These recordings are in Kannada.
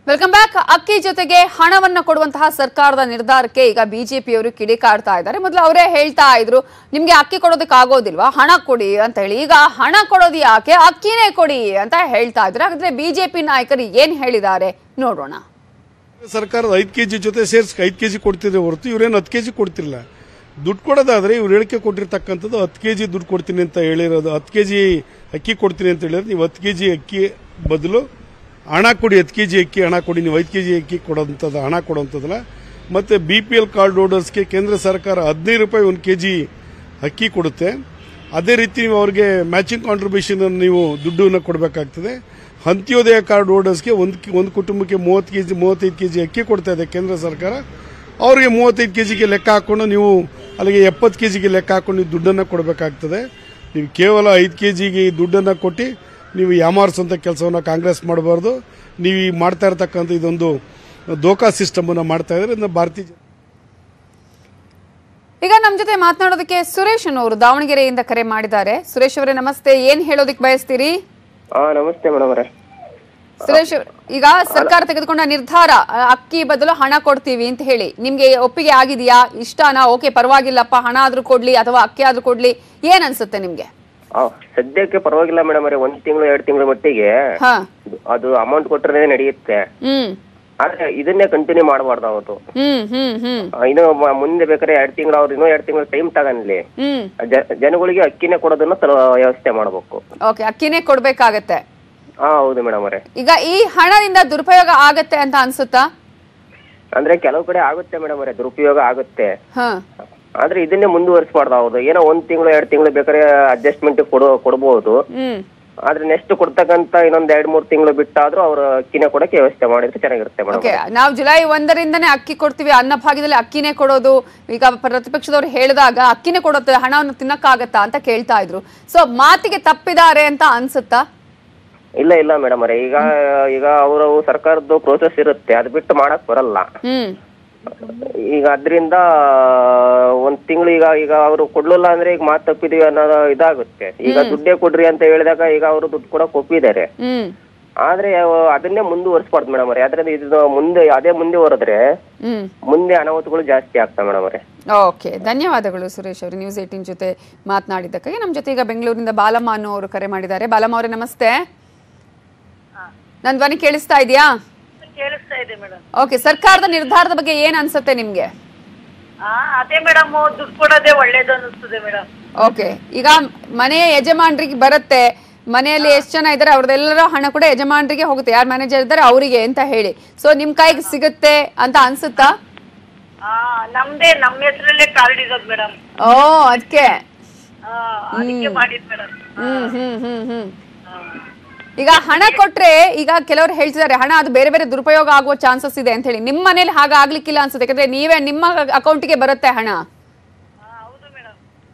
ವೆಲ್ಕಮ್ ಬ್ಯಾಕ್ ಅಕ್ಕಿ ಜೊತೆಗೆ ಹಣವನ್ನ ಕೊಡುವಂತಹ ಸರ್ಕಾರದ ನಿರ್ಧಾರಕ್ಕೆ ಈಗ ಬಿಜೆಪಿಯವರು ಕಿಡಿಕಾಡ್ತಾ ಇದ್ದಾರೆ ಮೊದಲು ಅವರೇ ಹೇಳ್ತಾ ಇದ್ರು ನಿಮ್ಗೆ ಅಕ್ಕಿ ಕೊಡೋದಕ್ಕೆ ಆಗೋದಿಲ್ವಾ ಹಣ ಕೊಡಿ ಅಂತ ಹೇಳಿ ಈಗ ಹಣ ಕೊಡೋದು ಯಾಕೆ ಅಕ್ಕಿನೇ ಕೊಡಿ ಅಂತ ಹೇಳ್ತಾ ಇದ್ರು ಹಾಗಾದ್ರೆ ಬಿಜೆಪಿ ನಾಯಕರು ಏನ್ ಹೇಳಿದ್ದಾರೆ ನೋಡೋಣ ಸರ್ಕಾರದ ಐದು ಕೆ ಜಿ ಜೊತೆ ಸೇರಿಸಿ ಐದು ಕೆ ಜಿ ಕೊಡ್ತಿದ್ರೆ ಹೊರತು ಇವ್ರೇನು ಹತ್ತು ಕೆ ಜಿ ಕೊಡ್ತಿಲ್ಲ ದುಡ್ಡು ಕೊಡೋದಾದ್ರೆ ಇವ್ರು ಹೇಳಿಕೆ ಕೊಟ್ಟಿರ್ತಕ್ಕಂಥದ್ದು ಹತ್ತು ಕೆ ಜಿ ದುಡ್ಡು ಕೊಡ್ತೀನಿ ಅಂತ ಹೇಳಿರೋದು ಹತ್ತು ಕೆ ಜಿ ಅಕ್ಕಿ ಕೊಡ್ತೀನಿ ಅಂತ ಹೇಳಿದ್ರೆ ನೀವು ಹತ್ತು ಕೆ ಜಿ ಅಕ್ಕಿ ಬದಲು ಹಣ ಕೊಡಿ ಹತ್ತು ಕೆ ಜಿ ಅಕ್ಕಿ ಹಣ ಕೊಡಿ ನೀವು ಐದು ಕೆ ಜಿ ಅಕ್ಕಿ ಕೊಡೋಂಥದ್ದು ಹಣ ಕೊಡೋಂಥದ್ದಲ್ಲ ಮತ್ತು ಬಿ ಪಿ ಎಲ್ ಕಾರ್ಡ್ ಹೋಲ್ಡರ್ಸ್ಗೆ ಕೇಂದ್ರ ಸರ್ಕಾರ ಹದಿನೈದು ರೂಪಾಯಿ ಒಂದು ಕೆ ಜಿ ಅಕ್ಕಿ ಕೊಡುತ್ತೆ ಅದೇ ರೀತಿ ನೀವು ಅವ್ರಿಗೆ ಮ್ಯಾಚಿಂಗ್ ಕಾಂಟ್ರಿಬ್ಯೂಷನ್ ನೀವು ದುಡ್ಡನ್ನು ಕೊಡಬೇಕಾಗ್ತದೆ ಅಂತ್ಯೋದಯ ಕಾರ್ಡ್ ಹೋಲ್ಡರ್ಸ್ಗೆ ಒಂದು ಒಂದು ಕುಟುಂಬಕ್ಕೆ ಮೂವತ್ತು ಕೆ ಜಿ ಮೂವತ್ತೈದು ಕೆ ಜಿ ಅಕ್ಕಿ ಕೊಡ್ತಾ ಇದೆ ಕೇಂದ್ರ ಸರ್ಕಾರ ಅವರಿಗೆ ಮೂವತ್ತೈದು ಕೆ ಜಿಗೆ ಲೆಕ್ಕ ಹಾಕ್ಕೊಂಡು ನೀವು ಅಲ್ಲಿಗೆ ಎಪ್ಪತ್ತು ಕೆ ಜಿಗೆ ಲೆಕ್ಕ ಹಾಕೊಂಡು ನೀವು ದುಡ್ಡನ್ನು ಕೊಡಬೇಕಾಗ್ತದೆ ನೀವು ಕೇವಲ ಐದು ಕೆ ಜಿಗೆ ದುಡ್ಡನ್ನು ಕೊಟ್ಟು ನೀವು ಯಾಮಾರಿಸುವಂಥ ಕೆಲಸವನ್ನು ಕಾಂಗ್ರೆಸ್ ಮಾಡಬಾರ್ದು ನೀವು ಈ ಮಾಡ್ತಾ ಇರ್ತಕ್ಕಂಥ ಇದೊಂದು ದೋಖಾ ಸಿಸ್ಟಮನ್ನು ಮಾಡ್ತಾ ಇದ್ದಾರೆ ಇದನ್ನ ಭಾರತೀಯ ಜನ- ಈಗ ನಮ್ ಜೊತೆ ಮಾತನಾಡೋದಕ್ಕೆ ಸುರೇಶ್ ಅನ್ನೋರು ದಾವಣಗೆರೆಯಿಂದ ಕರೆ ಮಾಡಿದ್ದಾರೆ ಸುರೇಶ್ ಅವರೇ ನಮಸ್ತೆ ಏನ್ ಹೇಳೋದಕ್ಕೆ ಬಯಸ್ತೀರಿ ಹಾ ನಮಸ್ತೆ ಮೇಡಮ್ ಅವರೇ ಸುರೇಶ್ ಅವ್ರೆ, ಈಗ ಸರ್ಕಾರ ತೆಗೆದುಕೊಂಡ ನಿರ್ಧಾರ ಅ, ಅಕ್ಕಿ ಬದಲು ಹಣ ಕೊಡ್ತೀವಿ ಅಂತ ಹೇಳಿ ನಿಮ್ಗೆ ಒಪ್ಪಿಗೆ ಆಗಿದೆಯಾ ಇಷ್ಟನಾ ಓಕೆ ಪರವಾಗಿಲ್ಲಪ್ಪ ಹಣ ಆದ್ರೂ ಕೊಡ್ಲಿ ಅಥವಾ ಅಕ್ಕಿ ಆದ್ರೂ ಕೊಡ್ಲಿ ಏನ್ ಅನ್ಸುತ್ತೆ ನಿಮ್ಗೆ ಆ, ಸದ್ಯಕ್ಕೆ ಪರವಾಗಿಲ್ಲ ಮೇಡಮ್ ಅವರೇ ಒಂದ್ ತಿಂಗಳು ಎರಡು ತಿಂಗಳ ಮಟ್ಟಿಗೆ ಹಾ ಅದು ಅಮೌಂಟ್ ಕೊಟ್ಟರೆ ನಡೆಯುತ್ತೆ ಹ್ಮ್ ಆದ್ರೆ ಇದನ್ನೇ ಕಂಟಿನ್ಯೂ ಮಾಡಬಾರ್ದು ಅವತ್ತು ಹ್ಮ್ ಹ್ಮ್ ಹ್ಮ್ ಆ, ಇನ್ನು ಮ- ಮುಂದೆ ಬೇಕಾದ್ರೆ ಎರಡ್ ತಿಂಗಳು ಅವ್ರು ಇನ್ನೂ ಎರಡ್ ತಿಂಗಳು ಟೈಮ್ ತಗನ್ಲಿ ಹ್ಮ್ ಜ- ಜನಗಳಿಗೆ ಅಕ್ಕಿನೇ ಕೊಡೋದನ್ನ ತರ ವ್ಯವಸ್ಥೆ ಮಾಡಬೇಕು ಓಕೆ ಅಕ್ಕಿನೇ ಕೊಡ್ಬೇಕಾಗತ್ತೆ ಹಾ ಹೌದು ಮೇಡಮ್ ಅವರೇ ಈಗ ಈ ಹಣದಿಂದ ದುರುಪಯೋಗ ಆಗತ್ತೆ ಅಂತ ಅನ್ಸುತ್ತಾ ಅಂದ್ರೆ ಕೆಲವು ಕಡೆ ಆಗುತ್ತೆ ಮೇಡಮ್ ಅವರೇ ದುರುಪಯೋಗ ಆಗುತ್ತೆ ಹಾ ಆದ್ರೆ ಇದನ್ನೇ ಮುಂದುವರಿಸಬಾರ್ದು ಹೌದು ಏನೋ ಒಂದ್ ತಿಂಗಳು ಎರಡ್ ತಿಂಗಳು ಬೇಕಾದ್ರೆ ಅಡ್ಜಸ್ಟ್ಮೆಂಟ್ ಕೊಡೋ ಕೊಡ್ಬೋದು ಹ್ಮ್ ಆದ್ರೆ ನೆಕ್ಸ್ಟ್ ಕೊಡ್ತಕ್ಕಂತ ಇನ್ನೊಂದ್ ಎರಡ್ ಮೂರ್ ತಿಂಗಳು ಬಿಟ್ಟಾದ್ರೂ ಅವ್ರ ಅಕ್ಕಿನೇ ಕೊಡಕ್ಕೆ ವ್ಯವಸ್ಥೆ ಮಾಡಿದ್ರೆ ಚೆನ್ನಾಗಿರುತ್ತೆ ಮೇಡಮ್ ಓಕೆ ನಾವು ಜುಲೈ ಒಂದರಿಂದನೇ ಅಕ್ಕಿ ಕೊಡ್ತೀವಿ ಅನ್ನ ಭಾಗದಲ್ಲಿ ಅಕ್ಕಿನೇ ಕೊಡೋದು ಈಗ ಪ್ರತಿಪಕ್ಷದವ್ರು ಹೇಳಿದಾಗ ಅಕ್ಕಿನೇ ಕೊಡುತ್ತೆ ಹಣವನ್ನು ತಿನ್ನಕ್ಕಾಗತ್ತಾ ಅಂತ ಕೇಳ್ತಾ ಇದ್ರು ಸೊ ಮಾತಿಗೆ ತಪ್ಪಿದ್ದಾರೆ ಅಂತ ಅನ್ಸುತ್ತಾ ಇಲ್ಲ ಇಲ್ಲ ಮೇಡಮ್ ಅವರೇ ಈಗ ಈಗ ಅವರು ಸರ್ಕಾರದ್ದು ಪ್ರೋಸೆಸ್ ಇರುತ್ತೆ ಅದು ಬಿಟ್ಟು ಮಾಡಕ್ ಬರಲ್ಲ ಹ್ಮ್ ಈಗ ಅದರಿಂದ ಒಂದ್ ತಿಂಗಳು ಈಗ ಈಗ ಅವರು ಕೊಡ್ಲಿಲ್ಲ ಅಂದ್ರೆ ಈಗ ಮಾತು ತಪ್ಪಿದೀವಿ ಅನ್ನೋದು ಇದಾಗುತ್ತೆ ಈಗ ದುಡ್ಡೇ ಕೊಡ್ರಿ ಅಂತ ಹೇಳಿದಾಗ ಈಗ ಅವರು ದುಡ್ಡು ಕೊಡಕ್ ಒಪ್ಪಿದ್ದಾರೆ ಹ್ಮ್ ಆದ್ರೆ ಅವ್- ಅದನ್ನೇ ಮುಂದುವರಿಸಬಾರ್ದು ಮೇಡಮ್ ಅವರೇ ಯಾಕಂದ್ರೆ ಇದು ಮುಂದೆ ಅದೇ ಮುಂದೆ ಹೊರದ್ರೆ ಹ್ಮ್ ಮುಂದೆ ಅನಾಹುತಗಳು ಜಾಸ್ತಿ ಆಗ್ತವೆ ಮೇಡಮ್ ಅವರೇ ಓಕೆ ಧನ್ಯವಾದಗಳು ಸುರೇಶ್ ಅವರು ನ್ಯೂಸ್ ಏಟೀನ್ ಜೊತೆ ಮಾತನಾಡಿದ್ದಕ್ಕಾಗಿ ನಮ್ಮ ಜೊತೆ ಈಗ ಬೆಂಗಳೂರಿನಿಂದ ಬಾಲಮ್ಮ ಅನ್ನೋರು ಕರೆ ಮಾಡಿದ್ದಾರೆ ಬಾಲಮ್ಮ ಅವರೇ ನಮಸ್ತೆ ನನ್ನ ಧ್ವನಿ ಕೇಳಿಸ್ತಾ ಇದೆಯಾ ಕೇಳಿಸ್ತಾ ಇದೆ ಮೇಡಮ್ ಓಕೆ ಸರ್ಕಾರದ ನಿರ್ಧಾರದ ಬಗ್ಗೆ ಏನ್ ಅನ್ಸುತ್ತೆ ನಿಮ್ಗೆ ಆ ಅದೇ ಮೇಡಮ್ ದುಡ್ಡು ಕೊಡೋದೇ ಒಳ್ಳೇದು ಅನ್ನಿಸ್ತದೆ ಮೇಡಮ್ ಓಕೆ ಈಗ ಮನೆಯ ಯಜಮಾನ್ರಿಗೆ ಬರುತ್ತೆ ಮನೆಯಲ್ಲಿ ಎಷ್ಟು ಜನ ಇದ್ದಾರೆ ಅವ್ರದ್ದೆಲ್ಲರ ಹಣ ಕೂಡ ಯಜಮಾನ್ರಿಗೆ ಹೋಗುತ್ತೆ ಯಾರು ಮ್ಯಾನೇಜರ್ ಇದ್ದಾರೆ ಅವರಿಗೆ ಅಂತ ಹೇಳಿ ಸೊ ನಿಮ್ ಕೈಗೆ ಸಿಗುತ್ತೆ ಅಂತ ಅನ್ಸುತ್ತಾ ಆ ನಮ್ದೇ ನಮ್ಮ ಹೆಸರಲ್ಲೇ ಕಾರ್ಡ್ ಇರೋದು ಮೇಡಮ್ ಓ ಅದಕ್ಕೆ ಅದಕ್ಕೆ ಮಾಡಿದ್ ಮೇಡಮ್ ಹ್ಮ್ ಹ್ಮ್ ಹ್ಮ್ ಹ್ಮ್ ಈಗ ಹಣ ಕೊಟ್ರೆ ಈಗ ಕೆಲವರು ಹೇಳ್ತಿದ್ದಾರೆ ಹಣ ಅದು ಬೇರೆ ಬೇರೆ ದುರುಪಯೋಗ ಆಗುವ ಚಾನ್ಸಸ್ ಇದೆ ಅಂತ ಹೇಳಿ ನಿಮ್ಮ ಮನೇಲಿ ಹಾಗೆ ಆಗ್ಲಿಕ್ಕಿಲ್ಲ ಅನ್ಸುತ್ತೆ ಯಾಕಂದ್ರೆ ನೀವೇ ನಿಮ್ಮ ಅಕೌಂಟ್ಗೆ ಬರುತ್ತೆ ಹಣ ಹೌದು ಮೇಡಮ್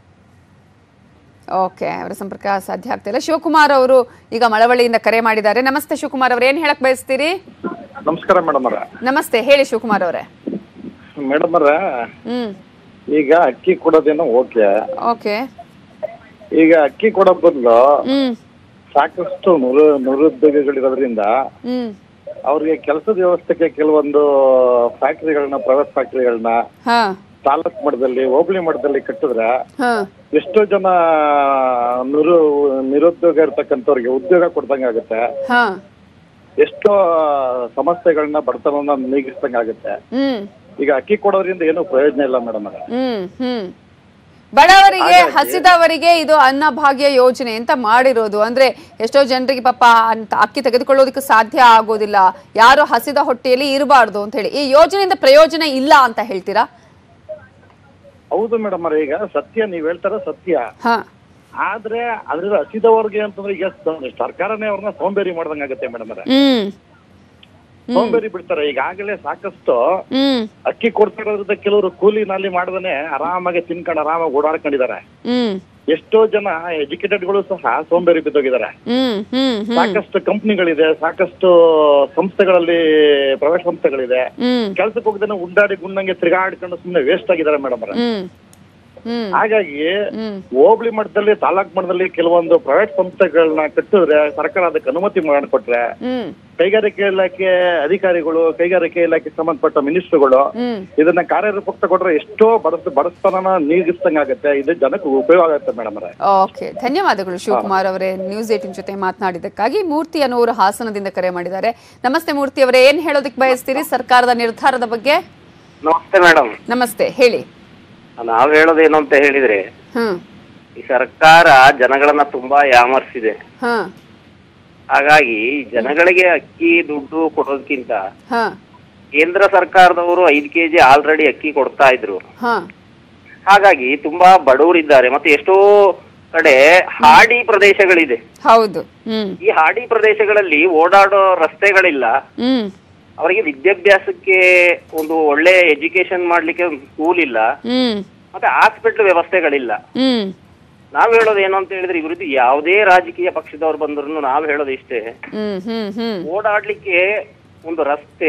ಓಕೆ ಅವರ ಸಂಪರ್ಕ ಸಾಧ್ಯ ಆಗ್ತಿಲ್ಲ ಶಿವಕುಮಾರ್ ಅವರು ಈಗ ಮಳವಳ್ಳಿಯಿಂದ ಕರೆ ಮಾಡಿದ್ದಾರೆ ನಮಸ್ತೆ ಶಿವಕುಮಾರ್ ಅವ್ರು ಏನ್ ಹೇಳಕ್ ಬಯಸ್ತೀರಿ ನಮಸ್ಕಾರ ಮೇಡಮ್ ಅವ್ರ ನಮಸ್ತೆ ಹೇಳಿ ಶಿವಕುಮಾರ್ ಅವರೇ ಮೇಡಮ್ ಅವ್ರ ಹ್ಮ್ ಈಗ ಅಕ್ಕಿ ಕೊಡೋದೇನೋ ಓಕೆ ಓಕೆ ಈಗ ಅಕ್ಕಿ ಕೊಡೋ ಬದಲು ಹ್ಮ್ ಸಾಕಷ್ಟು ನಿರು ನಿರುದ್ಯೋಗಿಗಳಿರೋದ್ರಿಂದ ಹ್ಮ್ ಅವ್ರಿಗೆ ಕೆಲಸದ ವ್ಯವಸ್ಥೆಗೆ ಕೆಲವೊಂದು ಫ್ಯಾಕ್ಟ್ರಿಗಳನ್ನ ಪ್ರೈವೇಟ್ ಫ್ಯಾಕ್ಟ್ರಿಗಳನ್ನ ಹಾ ತಾಲೂಕ್ ಮಟ್ಟದಲ್ಲಿ ಹೋಬಳಿ ಮಟ್ಟದಲ್ಲಿ ಕಟ್ಟಿದ್ರೆ ಹಾ ಎಷ್ಟೋ ಜನ ನಿರು ನಿರುದ್ಯೋಗ ಇರ್ತಕ್ಕಂಥವ್ರಿಗೆ ಉದ್ಯೋಗ ಕೊಡ್ದಂಗೆ ಆಗುತ್ತೆ ಹಾ ಎಷ್ಟೋ ಸಮಸ್ಯೆಗಳನ್ನ ಬಡತನವನ್ನ ನೀಗಿಸ್ದಂಗೆ ಆಗುತ್ತೆ ಹ್ಮ್ ಈಗ ಅಕ್ಕಿ ಕೊಡೋದ್ರಿಂದ ಏನು ಪ್ರಯೋಜನ ಇಲ್ಲ ಮೇಡಮ್ ಅವ್ರೆ ಹ್ಮ್ ಹ್ಮ್ ಬಡವರಿಗೆ ಹಸಿದವರಿಗೆ ಇದು ಅನ್ನಭಾಗ್ಯ ಯೋಜನೆ ಅಂತ ಮಾಡಿರೋದು ಅಂದ್ರೆ ಎಷ್ಟೋ ಜನರಿಗೆ ಪಾಪ ಅಂತ ಅಕ್ಕಿ ತೆಗೆದುಕೊಳ್ಳೋದಕ್ಕೆ ಸಾಧ್ಯ ಆಗೋದಿಲ್ಲ ಯಾರು ಹಸಿದ ಹೊಟ್ಟೆಯಲ್ಲಿ ಇರಬಾರ್ದು ಅಂತ ಹೇಳಿ ಈ ಯೋಜನೆಯಿಂದ ಪ್ರಯೋಜನ ಇಲ್ಲ ಅಂತ ಹೇಳ್ತೀರಾ ಹೌದು ಮೇಡಮ್ ಅವ್ರೆ ಈಗ ಸತ್ಯ ನೀವ್ ಹೇಳ್ತಾರ ಸತ್ಯ ಹಾ ಆದ್ರೆ ಅದ್ರ ಹಸಿದವ್ರಿಗೆ ಅಂತಂದ್ರೆ ಈಗ ಸ- ಸರ್ಕಾರನೇ ಅವ್ರನ್ನ ಸೋಂಬೇರಿ ಮಾಡ್ದಂಗ್ ಆಗುತ್ತೆ ಮೇಡಮ್ ಅವ್ರೆ ಹ್ಮ್ ಸೋಂಬೇರಿ ಬಿಡ್ತಾರೆ ಈಗಾಗಲೇ ಸಾಕಷ್ಟು ಹ್ಮ್ ಅಕ್ಕಿ ಕೊಡ್ತಿರೋದ್ರಿಂದ ಕೆಲವರು ಕೂಲಿ ನಾಲಿ ಮಾಡದನೆ ಆರಾಮಾಗಿ ತಿನ್ಕೊಂಡು ಆರಾಮಾಗಿ ಓಡಾಡ್ಕೊಂಡಿದ್ದಾರೆ ಹ್ಮ್ ಎಷ್ಟೋ ಜನ ಎಜುಕೇಟೆಡ್ಗಳು ಸಹ ಸೋಂಬೇರಿ ಬಿದ್ದೋಗಿದ್ದಾರೆ ಹ್ಮ್ ಹ್ಮ್ ಹ್ಮ್ ಸಾಕಷ್ಟು ಕಂಪ್ನಿಗಳಿದೆ ಸಾಕಷ್ಟು ಸಂಸ್ಥೆಗಳಲ್ಲಿ ಪ್ರೈವೇಟ್ ಸಂಸ್ಥೆಗಳಿದೆ ಹ್ಮ್ ಕೆಲ್ಸಕ್ಕೆ ಹೋಗದೇನೆ ಉಂಡಾಡಿ ಗುಂಡಂಗೆ ತಿರುಗಾಡ್ಕೊಂಡು ಸುಮ್ಮನೆ ವೇಸ್ಟ್ ಆಗಿದ್ದಾರೆ ಮೇಡಮ್ ಅವ್ರೆ ಹ್ಮ್ ಹ್ಮ್. ಹಾಗಾಗಿ ಹ್ಮ್ ಹೋಬಳಿ ಮಟ್ಟದಲ್ಲಿ ತಾಲೂಕ್ ಮಟ್ಟದಲ್ಲಿ ಕೆಲವೊಂದು ಪ್ರೈವೇಟ್ ಸಂಸ್ಥೆಗಳನ್ನ ಕಟ್ಟಿದ್ರೆ ಸರ್ಕಾರ ಅದಕ್ಕೆ ಅನುಮತಿ ಮಾಡಿಕೊಟ್ರೆ ಹ್ಮ್ ಕೈಗಾರಿಕೆ ಇಲಾಖೆ ಅಧಿಕಾರಿಗಳು ಕೈಗಾರಿಕೆ ಇಲಾಖೆ ಸಂಬಂಧಪಟ್ಟ ಮಿನಿಸ್ಟ್ರುಗಳು ಹ್ಮ್ ಇದನ್ನ ಕಾರ್ಯರೂಪಕ್ಕೆ ಕೊಟ್ರೆ ಎಷ್ಟೋ ಬಡಸ್ ಬಡಸ್ತನ ನೀಗಿಸ್ದಂಗಾಗತ್ತೆ ಇದು ಜನಕ್ಕೆ ಉಪಯೋಗ ಆಗುತ್ತೆ ಮೇಡಮ್ ಅವರೇ ಓಕೆ ಧನ್ಯವಾದಗಳು ಶಿವಕುಮಾರ್ ಅವರೇ ನ್ಯೂಸ್ ಏಟಿನ್ ಜೊತೆ ಮಾತನಾಡಿದ್ದಕ್ಕಾಗಿ ಮೂರ್ತಿ ಅನ್ನೋರು ಹಾಸನದಿಂದ ಕರೆ ಮಾಡಿದ್ದಾರೆ ನಮಸ್ತೆ ಮೂರ್ತಿ ಅವರೇ ಏನ್ ಹೇಳೋದಕ್ಕೆ ಬಯಸ್ತೀರಿ ಸರ್ಕಾರದ ನಿರ್ಧಾರದ ಬಗ್ಗೆ ನಮಸ್ತೆ ಮೇಡಮ್ ನಮಸ್ತೆ ಹೇಳಿ ನಾವ್ ಹೇಳೋದೇನು ಅಂತ ಹೇಳಿದ್ರೆ ಹ್ಮ್ ಈ ಸರ್ಕಾರ ಜನಗಳನ್ನ ತುಂಬಾ ಯಾಮರ್ಸಿದೆ ಹ ಹಾಗಾಗಿ ಜನಗಳಿಗೆ ಅಕ್ಕಿ ದುಡ್ಡು ಕೊಡೋದಕ್ಕಿಂತ ಹ ಕೇಂದ್ರ ಸರ್ಕಾರದವರು ಐದು ಕೆಜಿ ಆಲ್ರೆಡಿ ಅಕ್ಕಿ ಕೊಡ್ತಾ ಇದ್ರು ಹ ಹಾಗಾಗಿ ತುಂಬಾ ಬಡವರಿದ್ದಾರೆ ಮತ್ತೆ ಎಷ್ಟೋ ಕಡೆ ಹಾಡಿ ಪ್ರದೇಶಗಳಿದೆ ಹೌದು ಹ್ಮ್ ಈ ಹಾಡಿ ಪ್ರದೇಶಗಳಲ್ಲಿ ಓಡಾಡೋ ರಸ್ತೆಗಳಿಲ್ಲ ಹ್ಮ್ ಅವರಿಗೆ ವಿದ್ಯಾಭ್ಯಾಸಕ್ಕೆ ಒಂದು ಒಳ್ಳೆ ಎಜುಕೇಶನ್ ಮಾಡ್ಲಿಕ್ಕೆ ಸ್ಕೂಲ್ ಇಲ್ಲ ಹ್ಮ್ ಮತ್ತೆ ಹಾಸ್ಪಿಟಲ್ ವ್ಯವಸ್ಥೆಗಳಿಲ್ಲ ಹ್ಮ್ ನಾವ್ ಹೇಳೋದು ಏನು ಅಂತ ಹೇಳಿದ್ರೆ ಇವ್ರದ್ದು ಯಾವುದೇ ರಾಜಕೀಯ ಪಕ್ಷದವ್ರು ಬಂದ್ರು ನಾವ್ ಹೇಳೋದು ಇಷ್ಟೇ ಹ್ಮ್ ಹ್ಮ್ ಹ್ಮ್ ಓಡಾಡ್ಲಿಕ್ಕೆ ಒಂದು ರಸ್ತೆ